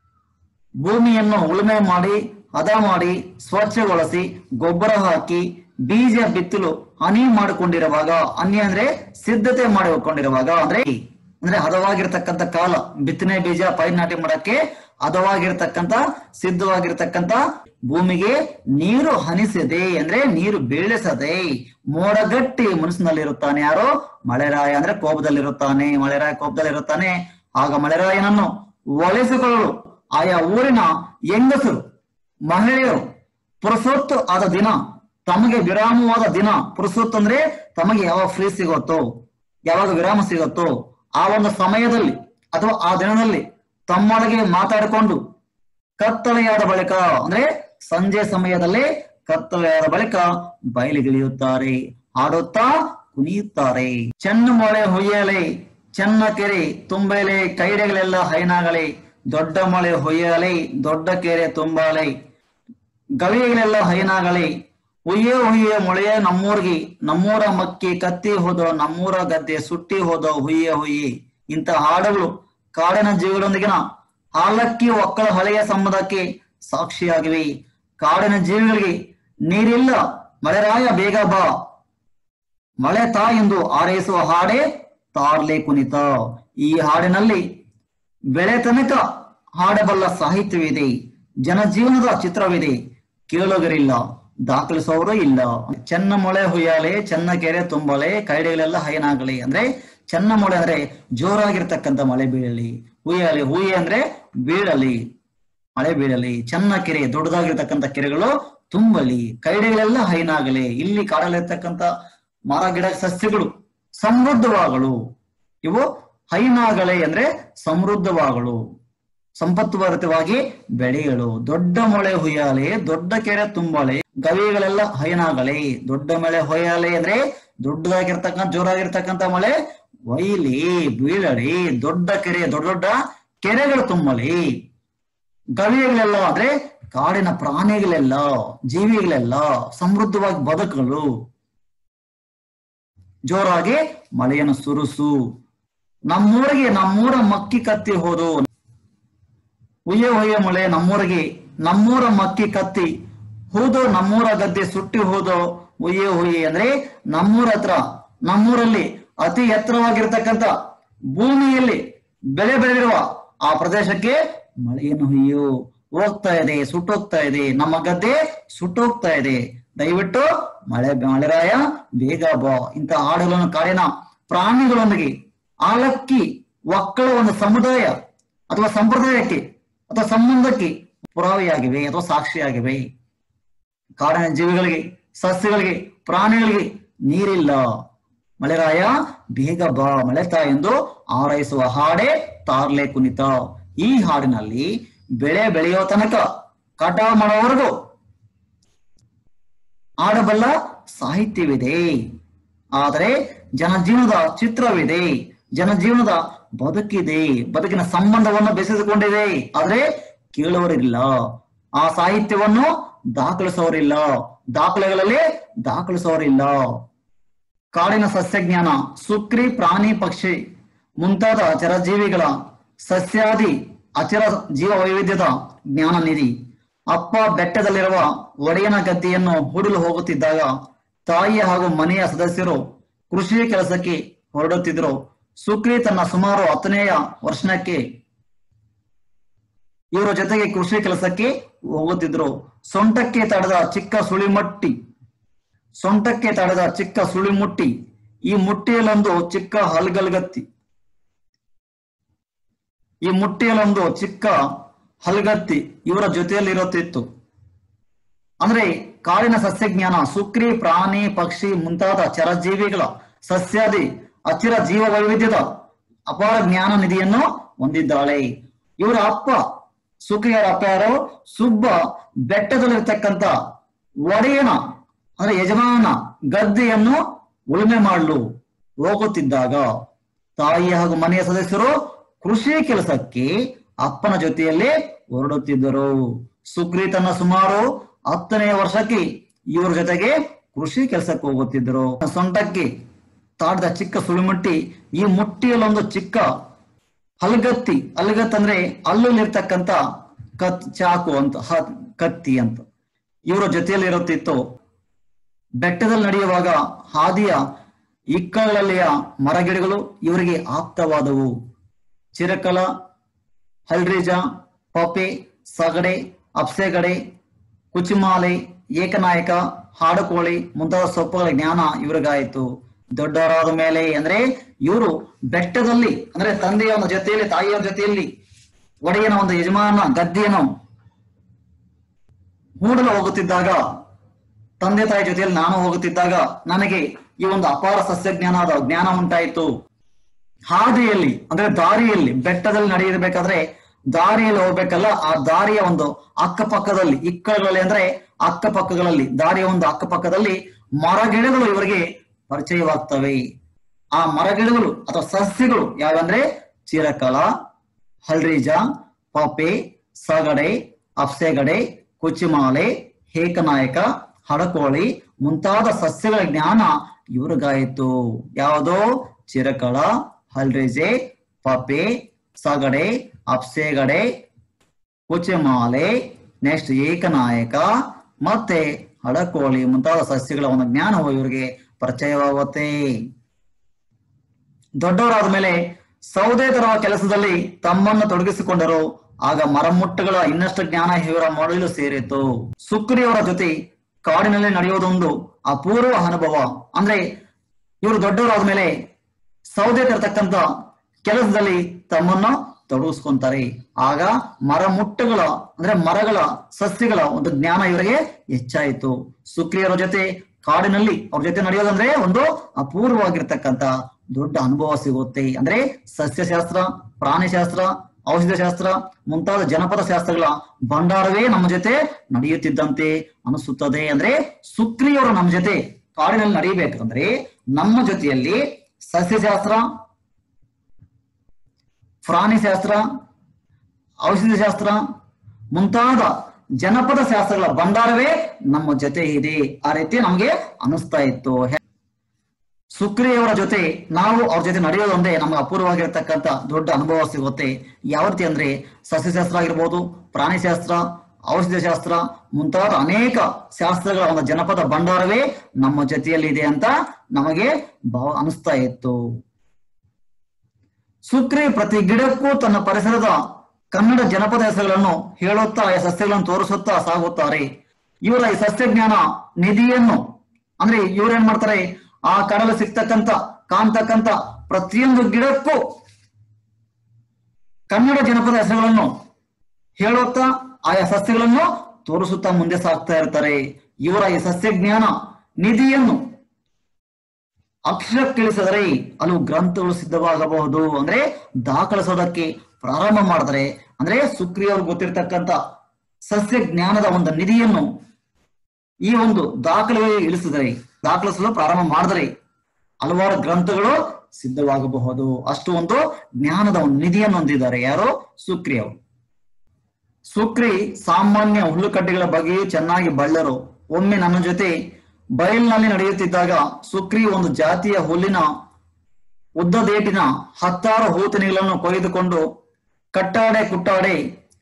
ಭೂಮಿಯನ್ನು ಉಳುಮೆ ಮಾಡಿ ಹದ ಮಾಡಿ ಸ್ವಚ್ಛಗೊಳಿಸಿ ಗೊಬ್ಬರ ಹಾಕಿ ಬೀಜ ಬಿತ್ತಲು ಹನಿ ಮಾಡಿಕೊಂಡಿರುವಾಗ ಹನಿ ಅಂದ್ರೆ ಸಿದ್ಧತೆ ಮಾಡಿಕೊಂಡಿರುವಾಗ ಅಂದ್ರೆ ಅಂದ್ರೆ ಹದವಾಗಿರ್ತಕ್ಕಂಥ ಕಾಲ ಬಿತ್ತನೆ ಬೀಜ ಪೈರ್ ನಾಟಿ ಮಾಡಕ್ಕೆ ಹದವಾಗಿರ್ತಕ್ಕಂಥ ಸಿದ್ಧವಾಗಿರ್ತಕ್ಕಂಥ ಭೂಮಿಗೆ ನೀರು ಹನಿಸದೆ ಅಂದ್ರೆ ನೀರು ಬೀಳಿಸದೆ ಮೋಡಗಟ್ಟಿ ಮನಸ್ಸಿನಲ್ಲಿರುತ್ತಾನೆ ಯಾರು ಮಳೆರಾಯ ಅಂದ್ರೆ ಕೋಪದಲ್ಲಿರುತ್ತಾನೆ ಮಳೆರಾಯ ಕೋಪದಲ್ಲಿರುತ್ತಾನೆ ಆಗ ಮಳೆರಾಯನನ್ನು ಒಲಿಸಿಕೊಳ್ಳಲು ಆಯಾ ಊರಿನ ಹೆಂಗಸರು ಮಹಿಳೆಯರು ಪುರುಸೊತ್ತು ಆದ ದಿನ ತಮಗೆ ವಿರಾಮವಾದ ದಿನ ಪುರುಸೊತ್ತು ಅಂದ್ರೆ ತಮಗೆ ಯಾವಾಗ ಫ್ರೀ ಸಿಗುತ್ತೋ ಯಾವಾಗ ವಿರಾಮ ಸಿಗುತ್ತೋ ಆ ಒಂದು ಸಮಯದಲ್ಲಿ ಅಥವಾ ಆ ದಿನದಲ್ಲಿ ತಮ್ಮೊಳಗೆ ಮಾತಾಡಿಕೊಂಡು ಕತ್ತಲೆಯಾದ ಬಳಿಕ ಅಂದ್ರೆ ಸಂಜೆ ಸಮಯದಲ್ಲಿ ಕತ್ತಲೆಯಾದ ಬಳಿಕ ಬಯಲಿಗಿಳಿಯುತ್ತಾರೆ ಹಾಡುತ್ತಾ ಕುಣಿಯುತ್ತಾರೆ ಚೆನ್ನ ಮೊಳೆ ಹೊಯ್ಯಲೆ ಚೆನ್ನ ಕೆರೆ ತುಂಬಲೆ ಕೈಡೆಗಳೆಲ್ಲ ಹೈನಾಗಲಿ ದೊಡ್ಡ ಮಳೆ ಹೊಯ್ಯಲೆ ದೊಡ್ಡ ಕೆರೆ ತುಂಬಾಲೆ ಗವಿಗಳೆಲ್ಲ ಹೈನಾಗಲಿ ಹುಯ್ಯೇ ಹುಯ್ಯೇ ಮೊಳೆಯೇ ನಮ್ಮೂರ್ಗಿ ನಮ್ಮೂರ ಮಕ್ಕಿ ಕತ್ತಿ ಹೋದೋ ನಮ್ಮೂರ ಗದ್ದೆ ಸುಟ್ಟಿ ಹೋದೋ ಹುಯ್ಯೇ ಹುಯ್ಯಿ ಇಂಥ ಹಾಡುಗಳು ಕಾಡಿನ ಜೀವಿಗಳೊಂದಿಗಿನ ಹಾಲಕ್ಕಿ ಒಕ್ಕಳ ಹಳೆಯ ಸಂಬಂಧಕ್ಕೆ ಸಾಕ್ಷಿಯಾಗಿವೆ ಕಾಡಿನ ಜೀವಿಗಳಿಗೆ ನೀರಿಲ್ಲ ಮಳೆರಾಯ ಬೇಗ ಬಾ ಮಳೆ ತಾ ಎಂದು ಆರೈಸುವ ಹಾಡೇ ತಾರ್ಲೆ ಕುಣಿತ ಈ ಹಾಡಿನಲ್ಲಿ ಬೆಳೆ ತನಕ ಹಾಡಬಲ್ಲ ಸಾಹಿತ್ಯವಿದೆ ಜನಜೀವನದ ಚಿತ್ರವಿದೆ ಕೇಳುಗರಿಲ್ಲ ದಾಖಲಿಸುವವರು ಇಲ್ಲ ಚೆನ್ನ ಮೊಳೆ ಹುಯ್ಯಾಲೆ ಚೆನ್ನ ಕೆರೆ ತುಂಬಳೆ ಕೈಡೆಗಳೆಲ್ಲ ಹೈನಾಗಲಿ ಅಂದ್ರೆ ಚೆನ್ನ ಮೊಳೆ ಅಂದ್ರೆ ಜೋರಾಗಿರ್ತಕ್ಕಂಥ ಮಳೆ ಬೀಳಲಿ ಹುಯ್ಯಾಲೆ ಹುಯ್ಯ ಅಂದ್ರೆ ಬೀಳಲಿ ಮಳೆ ಬೀಳಲಿ ಚೆನ್ನ ಕೆರೆ ದೊಡ್ಡದಾಗಿರ್ತಕ್ಕಂಥ ಕೆರೆಗಳು ತುಂಬಲಿ ಕೈಡೆಗಳೆಲ್ಲ ಹೈನಾಗಲಿ ಇಲ್ಲಿ ಕಾಡಲಿರ್ತಕ್ಕಂಥ ಮರ ಗಿಡ ಸಸ್ಯಗಳು ಸಮೃದ್ಧವಾಗಲು ಇವು ಹೈನಾಗಲೆ ಅಂದ್ರೆ ಸಮೃದ್ಧವಾಗಲು ಸಂಪತ್ಭರಿತವಾಗಿ ಬೆಳೆಯಲು ದೊಡ್ಡ ಮಳೆ ಹುಯ್ಯಾಲೆ ದೊಡ್ಡ ಕೆರೆ ತುಂಬಲೆ ಗವಿಗಳೆಲ್ಲ ಹೈನಾಗಲೆ ದೊಡ್ಡ ಮಳೆ ಹೊಯ್ಯಾಲೆ ಅಂದ್ರೆ ದೊಡ್ಡದಾಗಿರ್ತಕ್ಕಂಥ ಜೋರಾಗಿರ್ತಕ್ಕಂಥ ಮಳೆ ಒಯ್ಲಿ ಬೀಳಲಿ ದೊಡ್ಡ ಕೆರೆ ದೊಡ್ಡ ದೊಡ್ಡ ಕೆರೆಗಳು ತುಂಬಲಿ ಗವಿಗಳೆಲ್ಲ ಅಂದ್ರೆ ಕಾಡಿನ ಪ್ರಾಣಿಗಳೆಲ್ಲ ಜೀವಿಗಳೆಲ್ಲ ಸಮೃದ್ಧವಾಗಿ ಬದುಕಲು ಜೋರಾಗಿ ಮಳೆಯನ್ನು ಸುರಿಸು ನಮ್ಮೂರಿಗೆ ನಮ್ಮೂರ ಮಕ್ಕಿ ಕತ್ತಿ ಹೋದು ಉಯ್ಯ ಉಯ್ಯ ಮಳೆ ನಮ್ಮೂರಿಗೆ ನಮ್ಮೂರ ಮಕ್ಕಿ ಕತ್ತಿ ಹೋದೋ ನಮ್ಮೂರ ಗದ್ದೆ ಸುಟ್ಟಿ ಹೋದೋ ಉಯ್ಯ ಹುಯ್ಯಿ ಅಂದ್ರೆ ನಮ್ಮೂರ ಹತ್ರ ನಮ್ಮೂರಲ್ಲಿ ಅತಿ ಎತ್ತರವಾಗಿರ್ತಕ್ಕಂಥ ಭೂಮಿಯಲ್ಲಿ ಬೆಳೆ ಬೆಳೆದಿರುವ ಆ ಪ್ರದೇಶಕ್ಕೆ ಮಳೆಯನ್ನು ಹುಯ್ಯು ಹೋಗ್ತಾ ಇದೆ ಸುಟ್ಟೋಗ್ತಾ ಇದೆ ನಮ್ಮ ಗದ್ದೆ ಸುಟ್ಟೋಗ್ತಾ ಇದೆ ದಯವಿಟ್ಟು ಮಳೆ ಮಳೆರಾಯ ಬೇಗ ಬಾ ಇಂಥ ಹಾಡುಗಳನ್ನು ಕಾಡಿನ ಪ್ರಾಣಿಗಳೊಂದಿಗೆ ಆಲಕ್ಕಿ ಒಕ್ಕಳ ಒಂದು ಸಮುದಾಯ ಅಥವಾ ಸಂಪ್ರದಾಯಕ್ಕೆ ಅಥವಾ ಸಂಬಂಧಕ್ಕೆ ಪುರಾವೆಯಾಗಿವೆ ಅಥವಾ ಸಾಕ್ಷಿಯಾಗಿವೆ ಕಾಡಿನ ಜೀವಿಗಳಿಗೆ ಸಸ್ಯಗಳಿಗೆ ಪ್ರಾಣಿಗಳಿಗೆ ನೀರಿಲ್ಲ ಮಳೆರಾಯ ಬೇಗ ಬಾ ಮಳೆತಾ ಎಂದು ಆರೈಸುವ ಹಾಡೇ ತಾರ್ಲೆ ಕುಣಿತ ಈ ಹಾಡಿನಲ್ಲಿ ಬೆಳೆ ಬೆಳೆಯೋ ತನಕ ಕಟಾವು ಮಾಡೋವರೆಗೂ ಆಡಬಲ್ಲ ಸಾಹಿತ್ಯವಿದೆ ಆದರೆ ಜನಜೀವನದ ಚಿತ್ರವಿದೆ ಜನಜೀವನದ ಬದುಕಿದೆ ಬದುಕಿನ ಸಂಬಂಧವನ್ನು ಬೆಸೆದುಕೊಂಡಿದೆ ಆದ್ರೆ ಕೇಳುವರಿಲ್ಲ ಆ ಸಾಹಿತ್ಯವನ್ನು ದಾಖಲಿಸೋರಿಲ್ಲ ದಾಖಲೆಗಳಲ್ಲಿ ದಾಖಲಿಸೋರಿಲ್ಲ ಕಾಡಿನ ಸಸ್ಯಜ್ಞಾನ ಸುಕ್ರಿ ಪ್ರಾಣಿ ಪಕ್ಷಿ ಮುಂತಾದ ಚರಜೀವಿಗಳ ಸಸ್ಯಾದಿ ಅಚರ ಜೀವ ವೈವಿಧ್ಯದ ಜ್ಞಾನ ನಿಧಿ ಅಪ್ಪ ಬೆಟ್ಟದಲ್ಲಿರುವ ಒಡೆಯನ ಗದ್ದೆಯನ್ನು ಹೂಡಲು ಹೋಗುತ್ತಿದ್ದಾಗ ತಾಯಿ ಹಾಗೂ ಮನೆಯ ಸದಸ್ಯರು ಕೃಷಿ ಕೆಲಸಕ್ಕೆ ಹೊರಡುತ್ತಿದ್ರು ಸುಕ್ರಿ ತನ್ನ ಸುಮಾರು ಹತ್ತನೆಯ ವರ್ಷಕ್ಕೆ ಇವರ ಜೊತೆಗೆ ಕೃಷಿ ಕೆಲಸಕ್ಕೆ ಹೋಗುತ್ತಿದ್ರು ಸೊಂಟಕ್ಕೆ ತಡೆದ ಚಿಕ್ಕ ಸುಳಿಮಟ್ಟಿ ಸೊಂಟಕ್ಕೆ ತಡೆದ ಚಿಕ್ಕ ಸುಳಿಮುಟ್ಟಿ ಈ ಮುಟ್ಟಿಯಲ್ಲೊಂದು ಚಿಕ್ಕ ಹಲ್ಗಲ್ಗತ್ತಿ ಈ ಮುಟ್ಟಿಯಲ್ಲೊಂದು ಚಿಕ್ಕ ಹಲ್ಗತ್ತಿ ಇವರ ಜೊತೆಯಲ್ಲಿರುತ್ತಿತ್ತು ಅಂದ್ರೆ ಕಾಡಿನ ಸಸ್ಯಜ್ಞಾನ ಸುಕ್ರಿ ಪ್ರಾಣಿ ಪಕ್ಷಿ ಮುಂತಾದ ಚರಜೀವಿಗಳ ಸಸ್ಯಾದಿ ಅಚಿರ ಜೀವ ವೈವಿಧ್ಯದ ಅಪಾರ ಜ್ಞಾನ ನಿಧಿಯನ್ನು ಹೊಂದಿದ್ದಾಳೆ ಇವರ ಅಪ್ಪ ಸುಕ್ರಿಯರ ಅಪ್ಪ ಯಾರು ಸುಬ್ಬ ಬೆಟ್ಟದಲ್ಲಿರ್ತಕ್ಕಂಥ ಒಡೆಯನ ಅಂದ್ರೆ ಯಜಮಾನ ಗದ್ದೆಯನ್ನು ಉಳುಮೆ ಮಾಡಲು ಹೋಗುತ್ತಿದ್ದಾಗ ತಾಯಿ ಹಾಗೂ ಮನೆಯ ಸದಸ್ಯರು ಕೃಷಿ ಕೆಲಸಕ್ಕೆ ಅಪ್ಪನ ಜೊತೆಯಲ್ಲಿ ಹೊರಡುತ್ತಿದ್ದರು ಸುಕ್ರಿ ತನ್ನ ಸುಮಾರು ಹತ್ತನೆಯ ವರ್ಷಕ್ಕೆ ಇವರ ಜೊತೆಗೆ ಕೃಷಿ ಕೆಲಸಕ್ಕೆ ಹೋಗುತ್ತಿದ್ದರು ಸೊಂಟಕ್ಕೆ ತಾಡಿದ ಚಿಕ್ಕ ಸುಳಿಮುಟ್ಟಿ ಈ ಮುಟ್ಟಿಯಲ್ಲೊಂದು ಚಿಕ್ಕ ಹಲ್ಗತ್ತಿ ಹಲ್ಗತ್ ಅಂದ್ರೆ ಅಲ್ಲಲ್ಲಿರ್ತಕ್ಕಂಥ ಕತ್ ಚಾಕು ಅಂತ ಹ- ಕತ್ತಿ ಅಂತ ಇವರ ಜೊತೆಯಲ್ಲಿ ಇರುತ್ತಿತ್ತು ಬೆಟ್ಟದಲ್ಲಿ ನಡೆಯುವಾಗ ಹಾದಿಯ ಇಕ್ಕಳಲ್ಲಿಯ ಮರಗಿಡಗಳು ಇವರಿಗೆ ಆಪ್ತವಾದವು ಚಿರಕಲ ಹಲ್ರೀಜ ಪಪೆ ಸಗಡೆ ಅಪ್ಸೆಗಡೆ ಕುಚಿಮಾಲೆ ಏಕನಾಯಕ ಹಾಡುಕೋಳಿ ಮುಂತಾದ ಸೊಪ್ಪುಗಳ ಜ್ಞಾನ ಇವರಿಗಾಯಿತು ದೊಡ್ಡವರಾದ ಮೇಲೆ ಅಂದ್ರೆ ಇವರು ಬೆಟ್ಟದಲ್ಲಿ ಅಂದ್ರೆ ತಂದೆಯ ಒಂದು ಜೊತೆಯಲ್ಲಿ ತಾಯಿಯ ಜೊತೆಯಲ್ಲಿ ಒಡೆಯನ ಒಂದು ಯಜಮಾನ ಗದ್ದೆಯನ್ನು ಹೂಡಲು ಹೋಗುತ್ತಿದ್ದಾಗ ತಂದೆ ತಾಯಿ ಜೊತೆಯಲ್ಲಿ ನಾನು ಹೋಗುತ್ತಿದ್ದಾಗ ನನಗೆ ಈ ಒಂದು ಅಪಾರ ಸಸ್ಯಜ್ಞಾನದ ಜ್ಞಾನ ಉಂಟಾಯಿತು ಹಾದಿಯಲ್ಲಿ ಅಂದ್ರೆ ದಾರಿಯಲ್ಲಿ ಬೆಟ್ಟದಲ್ಲಿ ನಡೆಯಬೇಕಾದ್ರೆ ದಾರಿಯಲ್ಲಿ ಹೋಗ್ಬೇಕಲ್ಲ ಆ ದಾರಿಯ ಒಂದು ಅಕ್ಕಪಕ್ಕದಲ್ಲಿ ಇಕ್ಕಗಳಲ್ಲಿ ಅಂದ್ರೆ ಅಕ್ಕಪಕ್ಕಗಳಲ್ಲಿ ದಾರಿಯ ಒಂದು ಅಕ್ಕಪಕ್ಕದಲ್ಲಿ ಮರಗಿಡಗಳು ಇವರಿಗೆ ಪರಿಚಯವಾಗ್ತವೆ ಆ ಮರಗಿಡಗಳು ಅಥವಾ ಸಸ್ಯಗಳು ಯಾವಂದ್ರೆ ಚಿರಕಲ ಹಲ್ರೀಜ ಪಪೆ ಸಗಡೆ ಅಪ್ಸೆಗಡೆ ಕುಚಿಮಾಲೆ ಏಕನಾಯಕ ಹಡಕೋಳಿ ಮುಂತಾದ ಸಸ್ಯಗಳ ಜ್ಞಾನ ಇವ್ರಿಗಾಯಿತು ಯಾವುದೋ ಚಿರಕಳ ಹಲ್ರೆಜೆ ಪಪೆ ಸಗಡೆ ಅಪ್ಸೆಗಡೆ ಕುಚಮಾಲೆ ನೆಕ್ಸ್ಟ್ ಏಕನಾಯಕ ಮತ್ತೆ ಹಡಕೋಳಿ ಮುಂತಾದ ಸಸ್ಯಗಳ ಒಂದು ಜ್ಞಾನವು ಇವರಿಗೆ ಪರಿಚಯವಾಗುತ್ತೆ ದೊಡ್ಡವರಾದ ಮೇಲೆ ಸೌದೆ ತರುವ ಕೆಲಸದಲ್ಲಿ ತಮ್ಮನ್ನು ತೊಡಗಿಸಿಕೊಂಡರು ಆಗ ಮರಮುಟ್ಟುಗಳ ಇನ್ನಷ್ಟು ಜ್ಞಾನ ಇವರ ಮೊದಲು ಸೇರಿತು ಸುಕ್ರಿಯವರ ಜೊತೆ ಕಾಡಿನಲ್ಲಿ ನಡೆಯುವುದೊಂದು ಅಪೂರ್ವ ಅನುಭವ ಅಂದ್ರೆ ಇವರು ದೊಡ್ಡವರಾದ ಮೇಲೆ ಸೌದೆ ತರತಕ್ಕಂತ ಕೆಲಸದಲ್ಲಿ ತಮ್ಮನ್ನು ತೊಡಗಿಸ್ಕೊಂತಾರೆ ಆಗ ಮರ ಮುಟ್ಟುಗಳ ಅಂದ್ರೆ ಮರಗಳ ಸಸ್ಯಗಳ ಒಂದು ಜ್ಞಾನ ಇವರಿಗೆ ಹೆಚ್ಚಾಯಿತು ಸುಕ್ರಿಯರ ಜೊತೆ ಕಾಡಿನಲ್ಲಿ ಅವ್ರ ಜೊತೆ ನಡೆಯೋದಂದ್ರೆ ಒಂದು ಅಪೂರ್ವವಾಗಿರ್ತಕ್ಕಂತ ದೊಡ್ಡ ಅನುಭವ ಸಿಗುತ್ತೆ ಅಂದ್ರೆ ಸಸ್ಯಶಾಸ್ತ್ರ ಪ್ರಾಣಿಶಾಸ್ತ್ರ ಔಷಧ ಶಾಸ್ತ್ರ ಮುಂತಾದ ಜನಪದ ಶಾಸ್ತ್ರಗಳ ಭಂಡಾರವೇ ನಮ್ಮ ಜೊತೆ ನಡೆಯುತ್ತಿದ್ದಂತೆ ಅನಿಸುತ್ತದೆ ಅಂದ್ರೆ ಸುಕ್ರಿಯವರು ನಮ್ಮ ಜೊತೆ ಕಾಡಿನಲ್ಲಿ ನಡೆಯಬೇಕಂದ್ರೆ ನಮ್ಮ ಜೊತೆಯಲ್ಲಿ ಸಸ್ಯಶಾಸ್ತ್ರ ಪ್ರಾಣಿಶಾಸ್ತ್ರ ಔಷಧ ಶಾಸ್ತ್ರ ಮುಂತಾದ ಜನಪದ ಶಾಸ್ತ್ರಗಳ ಭಂಡಾರವೇ ನಮ್ಮ ಜೊತೆ ಇದೆ ಆ ರೀತಿ ನಮ್ಗೆ ಅನಿಸ್ತಾ ಇತ್ತು ಸುಕ್ರಿಯವರ ಜೊತೆ ನಾವು ಅವ್ರ ಜೊತೆ ನಡೆಯೋದೊಂದೇ ನಮ್ಗೆ ಅಪೂರ್ವವಾಗಿರ್ತಕ್ಕಂಥ ದೊಡ್ಡ ಅನುಭವ ಸಿಗುತ್ತೆ ಯಾವ ರೀತಿ ಅಂದ್ರೆ ಸಸ್ಯಶಾಸ್ತ್ರ ಆಗಿರ್ಬೋದು ಪ್ರಾಣಿಶಾಸ್ತ್ರ ಔಷಧ ಶಾಸ್ತ್ರ ಮುಂತಾದ ಅನೇಕ ಶಾಸ್ತ್ರಗಳ ಒಂದು ಜನಪದ ಭಂಡಾರವೇ ನಮ್ಮ ಜೊತೆಯಲ್ಲಿ ಇದೆ ಅಂತ ನಮಗೆ ಭಾವ ಅನಿಸ್ತಾ ಇತ್ತು ಸುಕ್ರಿ ಪ್ರತಿ ಗಿಡಕ್ಕೂ ತನ್ನ ಪರಿಸರದ ಕನ್ನಡ ಜನಪದ ಹೆಸರುಗಳನ್ನು ಹೇಳುತ್ತಾ ಆ ಸಸ್ಯಗಳನ್ನು ತೋರಿಸುತ್ತಾ ಸಾಗುತ್ತಾರೆ ಇವರ ಈ ಸಸ್ಯ ಜ್ಞಾನ ನಿಧಿಯನ್ನು ಅಂದ್ರೆ ಇವ್ರು ಏನ್ ಮಾಡ್ತಾರೆ ಆ ಕಡಲು ಸಿಗ್ತಕ್ಕಂತ ಕಾಣ್ತಕ್ಕಂತ ಪ್ರತಿಯೊಂದು ಗಿಡಕ್ಕೂ ಕನ್ನಡ ಜನಪದ ಹೆಸರುಗಳನ್ನು ಹೇಳುತ್ತಾ ಆಯಾ ಸಸ್ಯಗಳನ್ನು ತೋರಿಸುತ್ತಾ ಮುಂದೆ ಸಾಗ್ತಾ ಇರ್ತಾರೆ ಇವರ ಈ ಸಸ್ಯ ಜ್ಞಾನ ನಿಧಿಯನ್ನು ಅಕ್ಷರಕ್ಕಿಳಿಸಿದರೆ ಹಲವು ಗ್ರಂಥಗಳು ಸಿದ್ಧವಾಗಬಹುದು ಅಂದ್ರೆ ದಾಖಲಿಸೋದಕ್ಕೆ ಪ್ರಾರಂಭ ಮಾಡಿದ್ರೆ ಅಂದ್ರೆ ಸುಕ್ರಿಯವ್ರು ಗೊತ್ತಿರ್ತಕ್ಕಂತ ಸಸ್ಯ ಜ್ಞಾನದ ಒಂದು ನಿಧಿಯನ್ನು ಈ ಒಂದು ದಾಖಲೆ ಇಳಿಸಿದರೆ ದಾಖಲಿಸಲು ಪ್ರಾರಂಭ ಮಾಡಿದರೆ ಹಲವಾರು ಗ್ರಂಥಗಳು ಸಿದ್ಧವಾಗಬಹುದು ಅಷ್ಟು ಒಂದು ಜ್ಞಾನದ ಒಂದು ನಿಧಿಯನ್ನು ಹೊಂದಿದ್ದಾರೆ ಯಾರು ಸುಕ್ರಿ ಅವರು ಸುಕ್ರಿ ಸಾಮಾನ್ಯ ಹುಲ್ಲುಕಡ್ಡಿಗಳ ಬಗ್ಗೆಯೂ ಚೆನ್ನಾಗಿ ಬಳ್ಳರು ಒಮ್ಮೆ ನನ್ನ ಜೊತೆ ಬಯಲಿನಲ್ಲಿ ನಡೆಯುತ್ತಿದ್ದಾಗ ಸುಕ್ರಿ ಒಂದು ಜಾತಿಯ ಹುಲ್ಲಿನ ಉದ್ದದೇಟಿನ ಹತ್ತಾರು ಹೂತನಿಗಳನ್ನು ಕೊಯ್ದುಕೊಂಡು ಕಟ್ಟಾಡೆ ಕುಟ್ಟಾಡೆ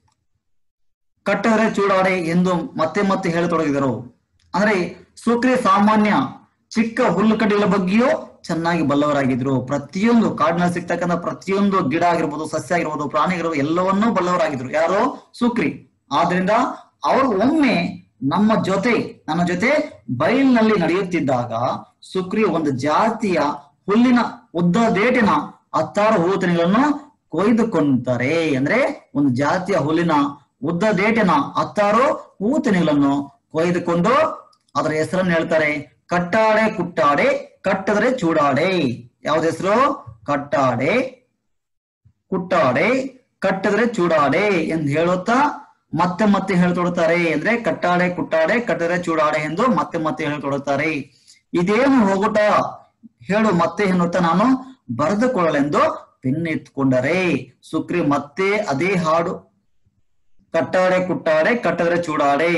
ಕಟ್ಟದರೆ ಚೂಡಾಡೆ ಎಂದು ಮತ್ತೆ ಮತ್ತೆ ಹೇಳತೊಡಗಿದರು ಅಂದ್ರೆ ಸುಕ್ರಿ ಸಾಮಾನ್ಯ ಚಿಕ್ಕ ಹುಲ್ಲುಕಡ್ಡಿಗಳ ಬಗ್ಗೆಯೂ ಚೆನ್ನಾಗಿ ಬಲ್ಲವರಾಗಿದ್ರು ಪ್ರತಿಯೊಂದು ಕಾಡಿನಲ್ಲಿ ಸಿಗ್ತಕ್ಕಂಥ ಪ್ರತಿಯೊಂದು ಗಿಡ ಆಗಿರ್ಬೋದು ಸಸ್ಯ ಆಗಿರ್ಬೋದು ಪ್ರಾಣಿ ಆಗಿರ್ಬೋದು ಎಲ್ಲವನ್ನೂ ಬಲ್ಲವರಾಗಿದ್ರು ಯಾರು ಸುಕ್ರಿ ಆದ್ರಿಂದ ಅವರು ಒಮ್ಮೆ ನಮ್ಮ ಜೊತೆ ನನ್ನ ಜೊತೆ ಬಯಲಿನಲ್ಲಿ ನಡೆಯುತ್ತಿದ್ದಾಗ ಸುಕ್ರಿ ಒಂದು ಜಾತಿಯ ಹುಲ್ಲಿನ ಉದ್ದದೇಟಿನ ಹತ್ತಾರು ಹೂತನಿಗಳನ್ನು ಕೊಯ್ದುಕೊಂತಾರೆ ಅಂದ್ರೆ ಒಂದು ಜಾತಿಯ ಹುಲ್ಲಿನ ಉದ್ದದೇಟಿನ ಹತ್ತಾರು ಹೂತನಿಗಳನ್ನು ಕೊಯ್ದುಕೊಂಡು ಅದರ ಹೆಸರನ್ನು ಹೇಳ್ತಾರೆ ಕಟ್ಟಾಡೆ ಕುಟ್ಟಾಡೆ ಕಟ್ಟದರೆ ಚೂಡಾಡೆ ಯಾವ್ದು ಹೆಸರು ಕಟ್ಟಾಡೆ ಕುಟ್ಟಾಡೆ ಕಟ್ಟದರೆ ಚೂಡಾಡೆ ಎಂದು ಹೇಳುತ್ತಾ ಮತ್ತೆ ಮತ್ತೆ ಹೇಳ್ತೊಡುತ್ತಾರೆ ಅಂದ್ರೆ ಕಟ್ಟಾಡೆ ಕುಟ್ಟಾಡೆ ಕಟ್ಟದರೆ ಚೂಡಾಡೆ ಎಂದು ಮತ್ತೆ ಮತ್ತೆ ಹೇಳ್ತೊಡುತ್ತಾರೆ ಇದೇನು ಹೋಗುಟ ಹೇಳು ಮತ್ತೆ ಎನ್ನುತ್ತಾ ನಾನು ಬರೆದುಕೊಳ್ಳಲೆಂದು ಪೆನ್ ಎತ್ಕೊಂಡರೆ ಸುಕ್ರಿ ಮತ್ತೆ ಅದೇ ಹಾಡು ಕಟ್ಟಾಡೆ ಕುಟ್ಟಾಡೆ ಕಟ್ಟದರೆ ಚೂಡಾಡೆ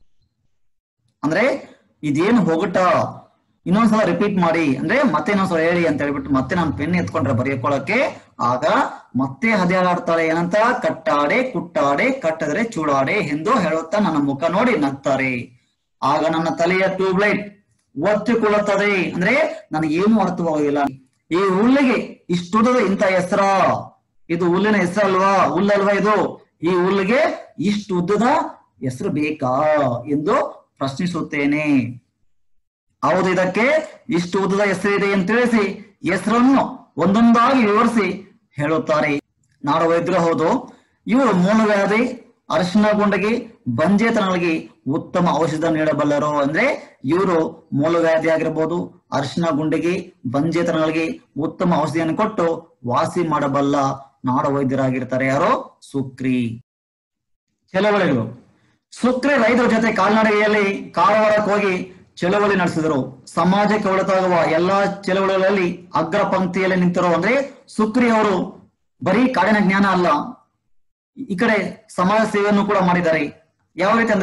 ಅಂದ್ರೆ ಇದೇನು ಹೋಗುಟ ಇನ್ನೊಂದ್ಸಲ ರಿಪೀಟ್ ಮಾಡಿ ಅಂದ್ರೆ ಮತ್ತೆ ಇನ್ನೊಂದ್ಸಲ ಹೇಳಿ ಅಂತ ಹೇಳ್ಬಿಟ್ಟು ಮತ್ತೆ ನಾನು ಪೆನ್ ಎತ್ಕೊಂಡ್ರೆ ಬರೆಯಕೊಳ್ಳಕ್ಕೆ ಆಗ ಮತ್ತೆ ಹದಿಯಾಡ್ತಾಳೆ ಏನಂತ ಕಟ್ಟಾಡೆ ಕುಟ್ಟಾಡೆ ಕಟ್ಟದರೆ ಚೂಡಾಡೆ ಎಂದು ಹೇಳುತ್ತಾ ನನ್ನ ಮುಖ ನೋಡಿ ನಗ್ತಾರೆ ಆಗ ನನ್ನ ತಲೆಯ ಟ್ಯೂಬ್ಲೈಟ್ ಒತ್ತಿಕೊಳ್ಳುತ್ತದೆ ಅಂದ್ರೆ ನನಗೇನು ಅರ್ಥವಾಗಿಲ್ಲ ಈ ಹುಲ್ಲಿಗೆ ಇಷ್ಟುದದ ಇಂಥ ಹೆಸರ ಇದು ಹುಲ್ಲಿನ ಹೆಸರಲ್ವಾ ಹುಲ್ಲಲ್ವಾ ಇದು ಈ ಹುಲ್ಲಿಗೆ ಇಷ್ಟು ಉದ್ದದ ಹೆಸರು ಬೇಕಾ ಎಂದು ಪ್ರಶ್ನಿಸುತ್ತೇನೆ ಹೌದು ಇದಕ್ಕೆ ಇಷ್ಟು ಉದ್ದದ ಹೆಸರಿದೆ ಅಂತ ತಿಳಿಸಿ ಹೆಸರನ್ನು ಒಂದೊಂದಾಗಿ ವಿವರಿಸಿ ಹೇಳುತ್ತಾರೆ ನಾಡು ವೈದ್ಯರು ಹೌದು ಇವರು ಮೂಲವ್ಯಾಧಿ ಅರಿಶಿನ ಗುಂಡಗೆ ಬಂಜೇತನಗಳಿಗೆ ಉತ್ತಮ ಔಷಧ ನೀಡಬಲ್ಲರು ಅಂದ್ರೆ ಇವರು ಮೂಲವ್ಯಾಧಿ ಆಗಿರ್ಬೋದು ಅರಿಶಿನ ಗುಂಡಿಗೆ ಬಂಜೇತನಗಳಿಗೆ ಉತ್ತಮ ಔಷಧಿಯನ್ನು ಕೊಟ್ಟು ವಾಸಿ ಮಾಡಬಲ್ಲ ನಾಡ ವೈದ್ಯರಾಗಿರ್ತಾರೆ ಯಾರೋ ಸುಕ್ರಿ ಚಳವಳಿಗಳು ಸುಕ್ರಿ ರೈತರ ಜೊತೆ ಕಾಲ್ನಡಿಗೆಯಲ್ಲಿ ಕಾರವಾರಕ್ಕೆ ಹೋಗಿ ಚಳವಳಿ ನಡೆಸಿದರು ಸಮಾಜಕ್ಕೆ ಒಳತಾಗುವ ಎಲ್ಲಾ ಚಳವಳಿಗಳಲ್ಲಿ ಅಗ್ರ ಪಂಕ್ತಿಯಲ್ಲಿ ನಿಂತರು ಅಂದ್ರೆ ಸುಕ್ರಿ ಅವರು ಬರೀ ಕಾಡಿನ ಜ್ಞಾನ ಅಲ್ಲ ಈ ಕಡೆ ಸಮಾಜ ಸೇವೆಯನ್ನು ಕೂಡ ಮಾಡಿದ್ದಾರೆ ಯಾವ ರೀತಿ ಅಂದ್ರೆ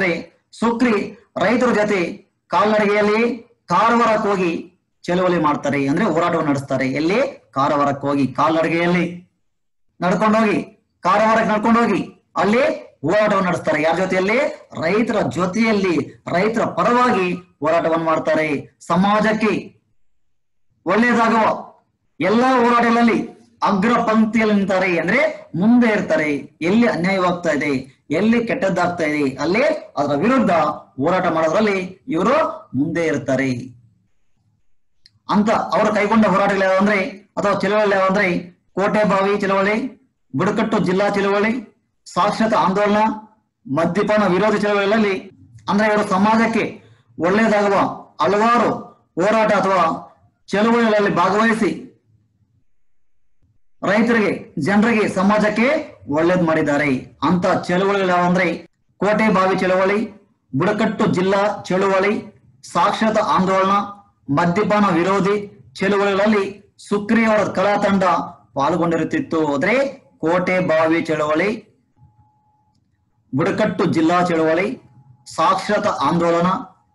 ಸುಕ್ರಿ ರೈತರ ಜೊತೆ ಕಾಲ್ನಡಿಗೆಯಲ್ಲಿ ಕಾರವಾರಕ್ಕೆ ಹೋಗಿ ಚಳುವಳಿ ಮಾಡ್ತಾರೆ ಅಂದ್ರೆ ಹೋರಾಟವನ್ನು ನಡೆಸ್ತಾರೆ ಎಲ್ಲಿ ಕಾರವಾರಕ್ಕೆ ಹೋಗಿ ಕಾಲ್ನಡಿಗೆಯಲ್ಲಿ ನಡ್ಕೊಂಡೋಗಿ ಕಾರವಾರಕ್ಕೆ ನಡ್ಕೊಂಡೋಗಿ ಅಲ್ಲಿ ಹೋರಾಟವನ್ನು ನಡೆಸ್ತಾರೆ ಯಾರ ಜೊತೆಯಲ್ಲಿ ರೈತರ ಜೊತೆಯಲ್ಲಿ ರೈತರ ಪರವಾಗಿ ಹೋರಾಟವನ್ನು ಮಾಡ್ತಾರೆ ಸಮಾಜಕ್ಕೆ ಒಳ್ಳೆಯದಾಗುವ ಎಲ್ಲಾ ಹೋರಾಟಗಳಲ್ಲಿ ಅಗ್ರ ಪಂಕ್ತಿಯಲ್ಲಿ ನಿಂತಾರೆ ಅಂದ್ರೆ ಮುಂದೆ ಇರ್ತಾರೆ ಎಲ್ಲಿ ಅನ್ಯಾಯವಾಗ್ತಾ ಇದೆ ಎಲ್ಲಿ ಕೆಟ್ಟದ್ದಾಗ್ತಾ ಇದೆ ಅಲ್ಲಿ ಅದರ ವಿರುದ್ಧ ಹೋರಾಟ ಮಾಡೋದ್ರಲ್ಲಿ ಇವರು ಮುಂದೆ ಇರ್ತಾರೆ ಅಂತ ಅವರು ಕೈಗೊಂಡ ಹೋರಾಟಗಳು ಯಾವಂದ್ರೆ ಅಥವಾ ಚಳವಳಿ ಯಾವಂದ್ರೆ ಕೋಟೆ ಬಾವಿ ಚಳವಳಿ ಬುಡಕಟ್ಟು ಜಿಲ್ಲಾ ಚಳವಳಿ ಸಾಕ್ಷರತಾ ಆಂದೋಲನ ಮದ್ಯಪಾನ ವಿರೋಧಿ ಚಳವಳಿಗಳಲ್ಲಿ ಅಂದ್ರೆ ಇವರು ಸಮಾಜಕ್ಕೆ ಒಳ್ಳೆಯದಾಗುವ ಹಲವಾರು ಹೋರಾಟ ಅಥವಾ ಚಳವಳಿಗಳಲ್ಲಿ ಭಾಗವಹಿಸಿ ರೈತರಿಗೆ ಜನರಿಗೆ ಸಮಾಜಕ್ಕೆ ಒಳ್ಳೇದ್ ಮಾಡಿದ್ದಾರೆ ಅಂತ ಚಳವಳಿಗಳು ಯಾವಂದ್ರೆ ಕೋಟೆ ಬಾವಿ ಚಳವಳಿ ಬುಡಕಟ್ಟು ಜಿಲ್ಲಾ ಚಳುವಳಿ ಸಾಕ್ಷರತಾ ಆಂದೋಲನ ಮದ್ಯಪಾನ ವಿರೋಧಿ ಚಳುವಳಿಗಳಲ್ಲಿ ಸುಕ್ರಿಯವರ ಕಲಾ ತಂಡ ಪಾಲ್ಗೊಂಡಿರುತ್ತಿತ್ತು ಅಂದ್ರೆ ಕೋಟೆ ಬಾವಿ ಚಳವಳಿ ಬುಡಕಟ್ಟು ಜಿಲ್ಲಾ ಚಳವಳಿ ಸಾಕ್ಷರತಾ ಆಂದೋಲನ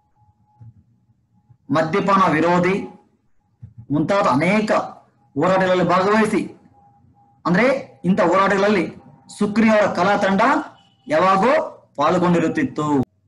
ಮದ್ಯಪಾನ ವಿರೋಧಿ ಮುಂತಾದ ಅನೇಕ ಹೋರಾಟಗಳಲ್ಲಿ ಭಾಗವಹಿಸಿ ಅಂದ್ರೆ ಇಂಥ ಹೋರಾಟಗಳಲ್ಲಿ ಸುಕ್ರಿಯವರ ಕಲಾ ತಂಡ ಯಾವಾಗೂ ಪಾಲ್ಗೊಂಡಿರುತ್ತಿತ್ತು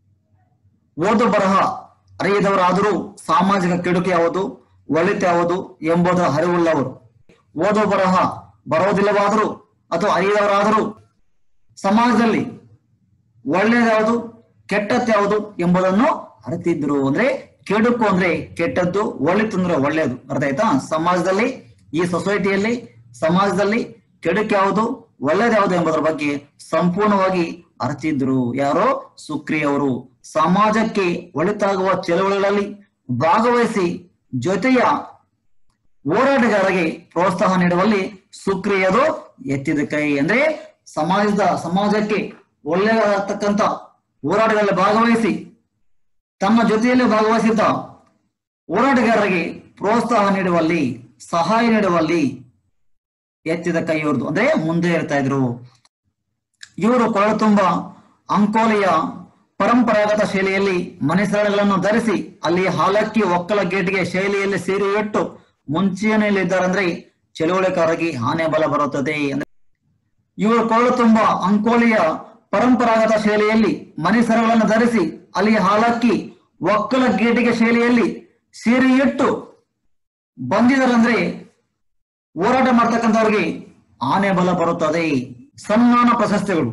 ಓದು ಬರಹ ಅರಿಯದವರಾದರೂ ಸಾಮಾಜಿಕ ಕೆಡುಕು ಯಾವುದು ಒಳಿತು ಯಾವುದು ಎಂಬುದರ ಅರಿವುಳ್ಳವರು ಓದು ಬರಹ ಬರೋದಿಲ್ಲವಾದರೂ ಅಥವಾ ಅರಿಯದವರಾದರೂ ಸಮಾಜದಲ್ಲಿ ಒಳ್ಳೆಯದ್ಯಾವುದು ಕೆಟ್ಟದ್ದು ಯಾವುದು ಎಂಬುದನ್ನು ಅರಿತಿದ್ರು ಅಂದ್ರೆ ಕೆಡುಕು ಅಂದ್ರೆ ಕೆಟ್ಟದ್ದು ಒಳಿತು ಅಂದ್ರೆ ಒಳ್ಳೆಯದು ಅರ್ಥ ಆಯ್ತಾ ಸಮಾಜದಲ್ಲಿ ಈ ಸೊಸೈಟಿಯಲ್ಲಿ ಸಮಾಜದಲ್ಲಿ ಕೆಡುಕು ಯಾವುದು ಒಳ್ಳೇದು ಯಾವುದು ಎಂಬುದರ ಬಗ್ಗೆ ಸಂಪೂರ್ಣವಾಗಿ ಅರಿತಿದ್ರು ಯಾರೋ ಸುಕ್ರಿಯವರು ಸಮಾಜಕ್ಕೆ ಒಳಿತಾಗುವ ಚಳವಳಿಗಳಲ್ಲಿ ಭಾಗವಹಿಸಿ ಜೊತೆಯ ಹೋರಾಟಗಾರರಿಗೆ ಪ್ರೋತ್ಸಾಹ ನೀಡುವಲ್ಲಿ ಸುಕ್ರಿಯದು ಎತ್ತಿದ ಕೈ ಅಂದ್ರೆ ಸಮಾಜದ ಸಮಾಜಕ್ಕೆ ಒಳ್ಳೆಯದಾಗತಕ್ಕಂತ ಹೋರಾಟಗಳಲ್ಲಿ ಭಾಗವಹಿಸಿ ತಮ್ಮ ಜೊತೆಯಲ್ಲಿ ಭಾಗವಹಿಸಿದ್ದ ಹೋರಾಟಗಾರರಿಗೆ ಪ್ರೋತ್ಸಾಹ ನೀಡುವಲ್ಲಿ ಸಹಾಯ ನೀಡುವಲ್ಲಿ ಎತ್ತಿದ ಕೈ ಇವ್ರದ್ದು ಅಂದ್ರೆ ಮುಂದೆ ಇರ್ತಾ ಇದ್ರು ಇವರು ಕೊರಳು ತುಂಬ ಅಂಕೋಲೆಯ ಪರಂಪರಾಗತ ಶೈಲಿಯಲ್ಲಿ ಮನೆಸರಗಳನ್ನು ಧರಿಸಿ ಅಲ್ಲಿ ಹಾಲಕ್ಕಿ ಒಕ್ಕಲ ಗೇಟ್ಗೆ ಶೈಲಿಯಲ್ಲಿ ಸೀರೆ ಇಟ್ಟು ಮುಂಚೂಣಿಯಲ್ಲಿದ್ದಾರಂದ್ರೆ ಚಳುವಳಿಕಾರರಿಗೆ ಆನೆ ಬಲ ಬರುತ್ತದೆ ಅಂದ್ರೆ ಇವರು ಕೊರಳು ತುಂಬ ಅಂಕೋಲಿಯ ಪರಂಪರಾಗತ ಶೈಲಿಯಲ್ಲಿ ಮನೆಸರಗಳನ್ನು ಧರಿಸಿ ಅಲ್ಲಿ ಹಾಲಕ್ಕಿ ಒಕ್ಕಲ ಗೇಟಿಗೆ ಶೈಲಿಯಲ್ಲಿ ಸೀರೆ ಇಟ್ಟು ಬಂದಿದರಂದ್ರೆ ಹೋರಾಟ ಮಾಡ್ತಕ್ಕಂಥವ್ರಿಗೆ ಆನೆ ಬಲ ಬರುತ್ತದೆ ಸನ್ಮಾನ ಪ್ರಶಸ್ತಿಗಳು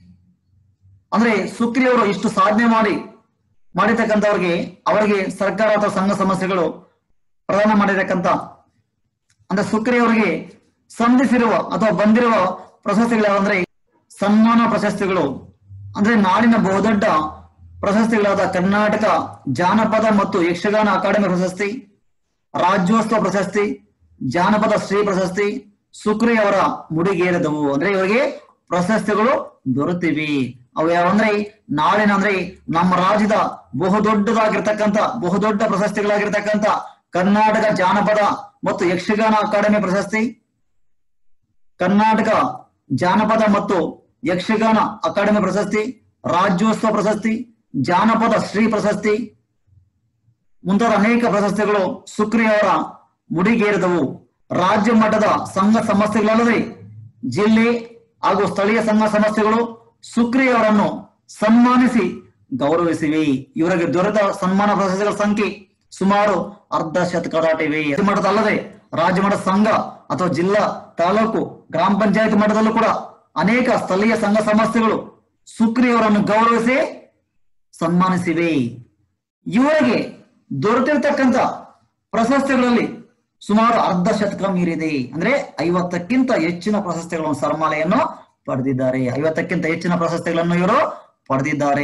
ಅಂದ್ರೆ ಸುಕ್ರಿಯವರು ಇಷ್ಟು ಸಾಧನೆ ಮಾಡಿ ಮಾಡಿರ್ತಕ್ಕಂಥವ್ರಿಗೆ ಅವರಿಗೆ ಸರ್ಕಾರ ಅಥವಾ ಸಂಘ ಸಮಸ್ಯೆಗಳು ಪ್ರದಾನ ಮಾಡಿರ್ತಕ್ಕಂಥ ಅಂದ್ರೆ ಸುಕ್ರಿಯವರಿಗೆ ಸಂಧಿಸಿರುವ ಅಥವಾ ಬಂದಿರುವ ಪ್ರಶಸ್ತಿಗಳು ಯಾವಂದ್ರೆ ಸನ್ಮಾನ ಪ್ರಶಸ್ತಿಗಳು ಅಂದ್ರೆ ನಾಡಿನ ಬಹುದೊಡ್ಡ ಪ್ರಶಸ್ತಿಗಳಾದ ಕರ್ನಾಟಕ ಜಾನಪದ ಮತ್ತು ಯಕ್ಷಗಾನ ಅಕಾಡೆಮಿ ಪ್ರಶಸ್ತಿ ರಾಜ್ಯೋತ್ಸವ ಪ್ರಶಸ್ತಿ ಜಾನಪದ ಶ್ರೀ ಪ್ರಶಸ್ತಿ ಸುಕ್ರಿ ಅವರ ಮುಡಿಗೇರಿದವು ಅಂದ್ರೆ ಇವರಿಗೆ ಪ್ರಶಸ್ತಿಗಳು ದೊರೆತಿವಿ ಅವು ಯಾವಂದ್ರೆ ನಾಡಿನ ಅಂದ್ರೆ ನಮ್ಮ ರಾಜ್ಯದ ಬಹುದೊಡ್ಡದಾಗಿರ್ತಕ್ಕಂಥ ಬಹುದೊಡ್ಡ ಪ್ರಶಸ್ತಿಗಳಾಗಿರ್ತಕ್ಕಂಥ ಕರ್ನಾಟಕ ಜಾನಪದ ಮತ್ತು ಯಕ್ಷಗಾನ ಅಕಾಡೆಮಿ ಪ್ರಶಸ್ತಿ ಕರ್ನಾಟಕ ಜಾನಪದ ಮತ್ತು ಯಕ್ಷಗಾನ ಅಕಾಡೆಮಿ ಪ್ರಶಸ್ತಿ ರಾಜ್ಯೋತ್ಸವ ಪ್ರಶಸ್ತಿ ಜಾನಪದ ಶ್ರೀ ಪ್ರಶಸ್ತಿ ಮುಂತಾದ ಅನೇಕ ಪ್ರಶಸ್ತಿಗಳು ಸುಕ್ರಿ ಅವರ ಮುಡಿಗೇರಿದವು ರಾಜ್ಯ ಮಟ್ಟದ ಸಂಘ ಸಂಸ್ಥೆಗಳಲ್ಲದೆ ಜಿಲ್ಲೆ ಹಾಗೂ ಸ್ಥಳೀಯ ಸಂಘ ಸಂಸ್ಥೆಗಳು ಸುಕ್ರಿ ಅವರನ್ನು ಸನ್ಮಾನಿಸಿ ಗೌರವಿಸಿವೆ ಇವರಿಗೆ ದೊರೆತ ಸನ್ಮಾನ ಪ್ರಶಸ್ತಿಗಳ ಸಂಖ್ಯೆ ಸುಮಾರು ಅರ್ಧ ಶತಕ ದಾಟಿವೆ ರಾಜ್ಯ ಮಟ್ಟದಲ್ಲದೆ ರಾಜ್ಯ ಮಟ್ಟದ ಸಂಘ ಅಥವಾ ಜಿಲ್ಲಾ ತಾಲೂಕು ಗ್ರಾಮ ಪಂಚಾಯತ್ ಮಟ್ಟದಲ್ಲೂ ಕೂಡ ಅನೇಕ ಸ್ಥಳೀಯ ಸಂಘ ಸಂಸ್ಥೆಗಳು ಸುಕ್ರಿ ಅವರನ್ನು ಗೌರವಿಸಿ ಸನ್ಮಾನಿಸಿವೆ ಇವರಿಗೆ ದೊರೆತಿರ್ತಕ್ಕಂಥ ಪ್ರಶಸ್ತಿಗಳಲ್ಲಿ ಸುಮಾರು ಅರ್ಧ ಶತಕ ಮೀರಿದೆ ಅಂದ್ರೆ ಐವತ್ತಕ್ಕಿಂತ ಹೆಚ್ಚಿನ ಪ್ರಶಸ್ತಿಗಳನ್ನು ಸರಮಾಲೆಯನ್ನು ಪಡೆದಿದ್ದಾರೆ ಐವತ್ತಕ್ಕಿಂತ ಹೆಚ್ಚಿನ ಪ್ರಶಸ್ತಿಗಳನ್ನು ಇವರು ಪಡೆದಿದ್ದಾರೆ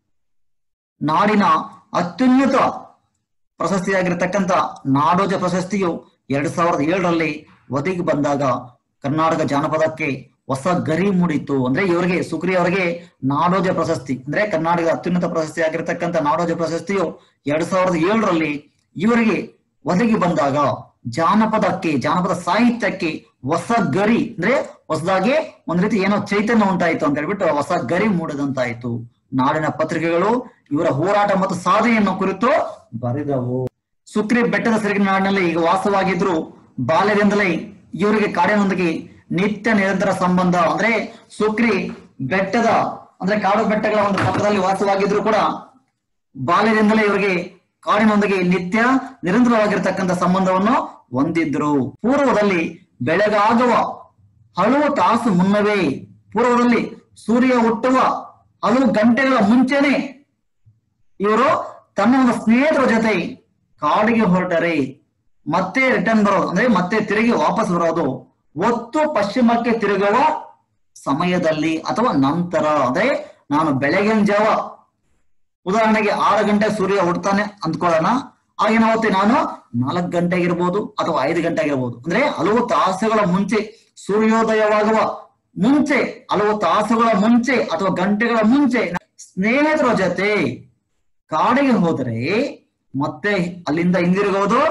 ನಾಡಿನ ಅತ್ಯುನ್ನತ ಪ್ರಶಸ್ತಿಯಾಗಿರ್ತಕ್ಕಂಥ ನಾಡೋಜ ಪ್ರಶಸ್ತಿಯು ಎರಡ್ ಸಾವಿರದ ಏಳರಲ್ಲಿ ಒದಗಿ ಬಂದಾಗ ಕರ್ನಾಟಕ ಜಾನಪದಕ್ಕೆ ಹೊಸ ಗರಿ ಮೂಡಿತ್ತು ಅಂದ್ರೆ ಇವರಿಗೆ ಸುಕ್ರಿ ಅವರಿಗೆ ನಾಡೋಜ ಪ್ರಶಸ್ತಿ ಅಂದ್ರೆ ಕರ್ನಾಟಕದ ಅತ್ಯುನ್ನತ ಪ್ರಶಸ್ತಿ ಆಗಿರ್ತಕ್ಕಂಥ ನಾಡೋಜ ಪ್ರಶಸ್ತಿಯು ಎರಡ್ ಸಾವಿರದ ಏಳರಲ್ಲಿ ಇವರಿಗೆ ಒದಗಿ ಬಂದಾಗ ಜಾನಪದಕ್ಕೆ ಜಾನಪದ ಸಾಹಿತ್ಯಕ್ಕೆ ಹೊಸ ಗರಿ ಅಂದ್ರೆ ಹೊಸದಾಗಿ ಒಂದ್ ರೀತಿ ಏನೋ ಚೈತನ್ಯ ಉಂಟಾಯ್ತು ಅಂತ ಹೇಳ್ಬಿಟ್ಟು ಹೊಸ ಗರಿ ಮೂಡಿದಂತಾಯ್ತು ನಾಡಿನ ಪತ್ರಿಕೆಗಳು ಇವರ ಹೋರಾಟ ಮತ್ತು ಸಾಧನೆಯನ್ನು ಕುರಿತು ಬರೆದವು ಸುಕ್ರಿ ಬೆಟ್ಟದ ಸೆರಗಿನ ನಾಡಿನಲ್ಲಿ ಈಗ ವಾಸವಾಗಿದ್ರು ಬಾಲ್ಯದಿಂದಲೇ ಇವರಿಗೆ ಕಾಡಿನೊಂದಿಗೆ ನಿತ್ಯ ನಿರಂತರ ಸಂಬಂಧ ಅಂದ್ರೆ ಸುಕ್ರಿ ಬೆಟ್ಟದ ಅಂದ್ರೆ ಕಾಡು ಬೆಟ್ಟಗಳ ಒಂದು ಪಕ್ಕದಲ್ಲಿ ವಾಸವಾಗಿದ್ರು ಕೂಡ ಬಾಲ್ಯದಿಂದಲೇ ಇವರಿಗೆ ಕಾಡಿನೊಂದಿಗೆ ನಿತ್ಯ ನಿರಂತರವಾಗಿರ್ತಕ್ಕಂಥ ಸಂಬಂಧವನ್ನು ಹೊಂದಿದ್ರು ಪೂರ್ವದಲ್ಲಿ ಬೆಳಗಾಗುವ ಹಲವು ತಾಸು ಮುನ್ನವೇ ಪೂರ್ವದಲ್ಲಿ ಸೂರ್ಯ ಹುಟ್ಟುವ ಹಲವು ಗಂಟೆಗಳ ಮುಂಚೆನೆ ಇವರು ತನ್ನ ಒಂದು ಸ್ನೇಹಿತರ ಜೊತೆ ಕಾಡಿಗೆ ಹೊರಟರೆ ಮತ್ತೆ ರಿಟರ್ನ್ ಬರೋದು ಅಂದ್ರೆ ಮತ್ತೆ ತಿರುಗಿ ವಾಪಸ್ ಬರೋದು ಒತ್ತು ಪಶ್ಚಿಮಕ್ಕೆ ತಿರುಗುವ ಸಮಯದಲ್ಲಿ ಅಥವಾ ನಂತರ ಅಂದ್ರೆ ನಾನು ಬೆಳಗಿನ ಜಾವ ಉದಾಹರಣೆಗೆ ಆರು ಗಂಟೆ ಸೂರ್ಯ ಹುಡ್ತಾನೆ ಅಂದ್ಕೊಳ್ಳೋಣ ಆಗಿನ ಹೊತ್ತಿ ನಾನು ನಾಲ್ಕು ಗಂಟೆಗೆ ಇರ್ಬೋದು ಅಥವಾ ಐದು ಗಂಟೆಗೆ ಇರ್ಬೋದು ಅಂದ್ರೆ ಹಲವು ತಾಸುಗಳ ಮುಂಚೆ ಸೂರ್ಯೋದಯವಾಗುವ ಮುಂಚೆ ಹಲವು ತಾಸುಗಳ ಮುಂಚೆ ಅಥವಾ ಗಂಟೆಗಳ ಮುಂಚೆ ಸ್ನೇಹಿತರ ಜೊತೆ ಕಾಡಿಗೆ ಹೋದರೆ ಮತ್ತೆ ಅಲ್ಲಿಂದ ಹಿಂದಿರುಗೋದು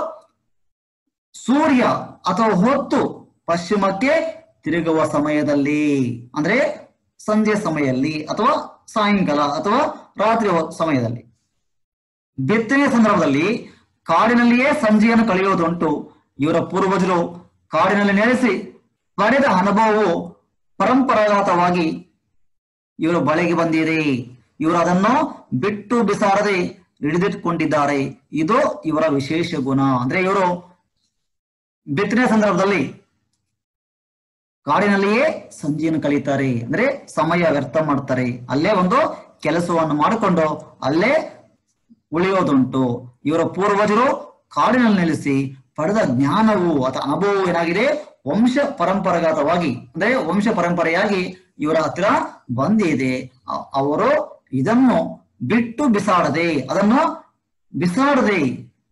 ಸೂರ್ಯ ಅಥವಾ ಹೊತ್ತು ಪಶ್ಚಿಮಕ್ಕೆ ತಿರುಗುವ ಸಮಯದಲ್ಲಿ ಅಂದ್ರೆ ಸಂಜೆ ಸಮಯದಲ್ಲಿ ಅಥವಾ ಸಾಯಂಕಾಲ ಅಥವಾ ರಾತ್ರಿ ಹೊ- ಸಮಯದಲ್ಲಿ ಬಿತ್ತನೆ ಸಂದರ್ಭದಲ್ಲಿ ಕಾಡಿನಲ್ಲಿಯೇ ಸಂಜೆಯನ್ನು ಕಳೆಯುವುದುಂಟು ಇವರ ಪೂರ್ವಜರು ಕಾಡಿನಲ್ಲಿ ನೆಲೆಸಿ ಪಡೆದ ಅನುಭವವು ಪರಂಪರಾಗತವಾಗಿ ಇವರ ಬಳಿಗೆ ಬಂದಿದೆ ಇವರು ಅದನ್ನು ಬಿಟ್ಟು ಬಿಸಾಡದೆ ಹಿಡಿದಿಟ್ಕೊಂಡಿದ್ದಾರೆ ಇದು ಇವರ ವಿಶೇಷ ಗುಣ ಅಂದ್ರೆ ಇವರು ಬಿತ್ತನೆ ಸಂದರ್ಭದಲ್ಲಿ ಕಾಡಿನಲ್ಲಿಯೇ ಸಂಜೆಯನ್ನು ಕಳೀತಾರೆ ಅಂದ್ರೆ ಸಮಯ ವ್ಯರ್ಥ ಮಾಡ್ತಾರೆ ಅಲ್ಲೇ ಒಂದು ಕೆಲಸವನ್ನು ಮಾಡಿಕೊಂಡು ಅಲ್ಲೇ ಉಳಿಯೋದುಂಟು ಇವರ ಪೂರ್ವಜರು ಕಾಡಿನಲ್ಲಿ ನೆಲೆಸಿ ಪಡೆದ ಜ್ಞಾನವು ಅಥವಾ ಅನುಭವವು ಏನಾಗಿದೆ ವಂಶ ಪರಂಪರಾಗತವಾಗಿ ಅಂದ್ರೆ ವಂಶ ಪರಂಪರೆಯಾಗಿ ಇವರ ಹತ್ತಿರ ಬಂದಿದೆ ಅ- ಅವರು ಇದನ್ನು ಬಿಟ್ಟು ಬಿಸಾಡದೆ ಅದನ್ನು ಬಿಸಾಡದೆ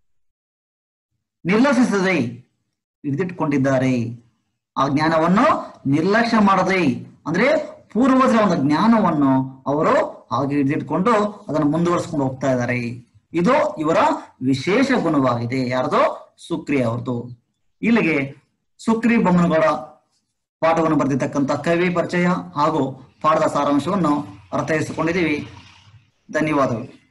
ನಿರ್ಲಕ್ಷಿಸದೆ ಹಿಡಿದಿಟ್ಕೊಂಡಿದ್ದಾರೆ ಆ ಜ್ಞಾನವನ್ನು ನಿರ್ಲಕ್ಷ್ಯ ಮಾಡದೆ ಅಂದ್ರೆ ಪೂರ್ವಜರ ಒಂದು ಜ್ಞಾನವನ್ನು ಅವರು ಹಾಗೆ ಹಿಡಿದಿಟ್ಕೊಂಡು ಅದನ್ನು ಮುಂದುವರಿಸ್ಕೊಂಡು ಹೋಗ್ತಾ ಇದ್ದಾರೆ ಇದು ಇವರ ವಿಶೇಷ ಗುಣವಾಗಿದೆ ಯಾರ್ದು ಸುಕ್ರಿ ಅವ್ರದ್ದು ಇಲ್ಲಿಗೆ ಸುಕ್ರಿ ಬೊಮ್ಮನಗೌಡ ಪಾಠವನ್ನು ಬರೆದಿರ್ತಕ್ಕಂಥ ಕವಿ ಪರಿಚಯ ಹಾಗೂ ಪಾಠದ ಸಾರಾಂಶವನ್ನು ಅರ್ಥೈಸಿಕೊಂಡಿದ್ದೀವಿ ಧನ್ಯವಾದಗಳು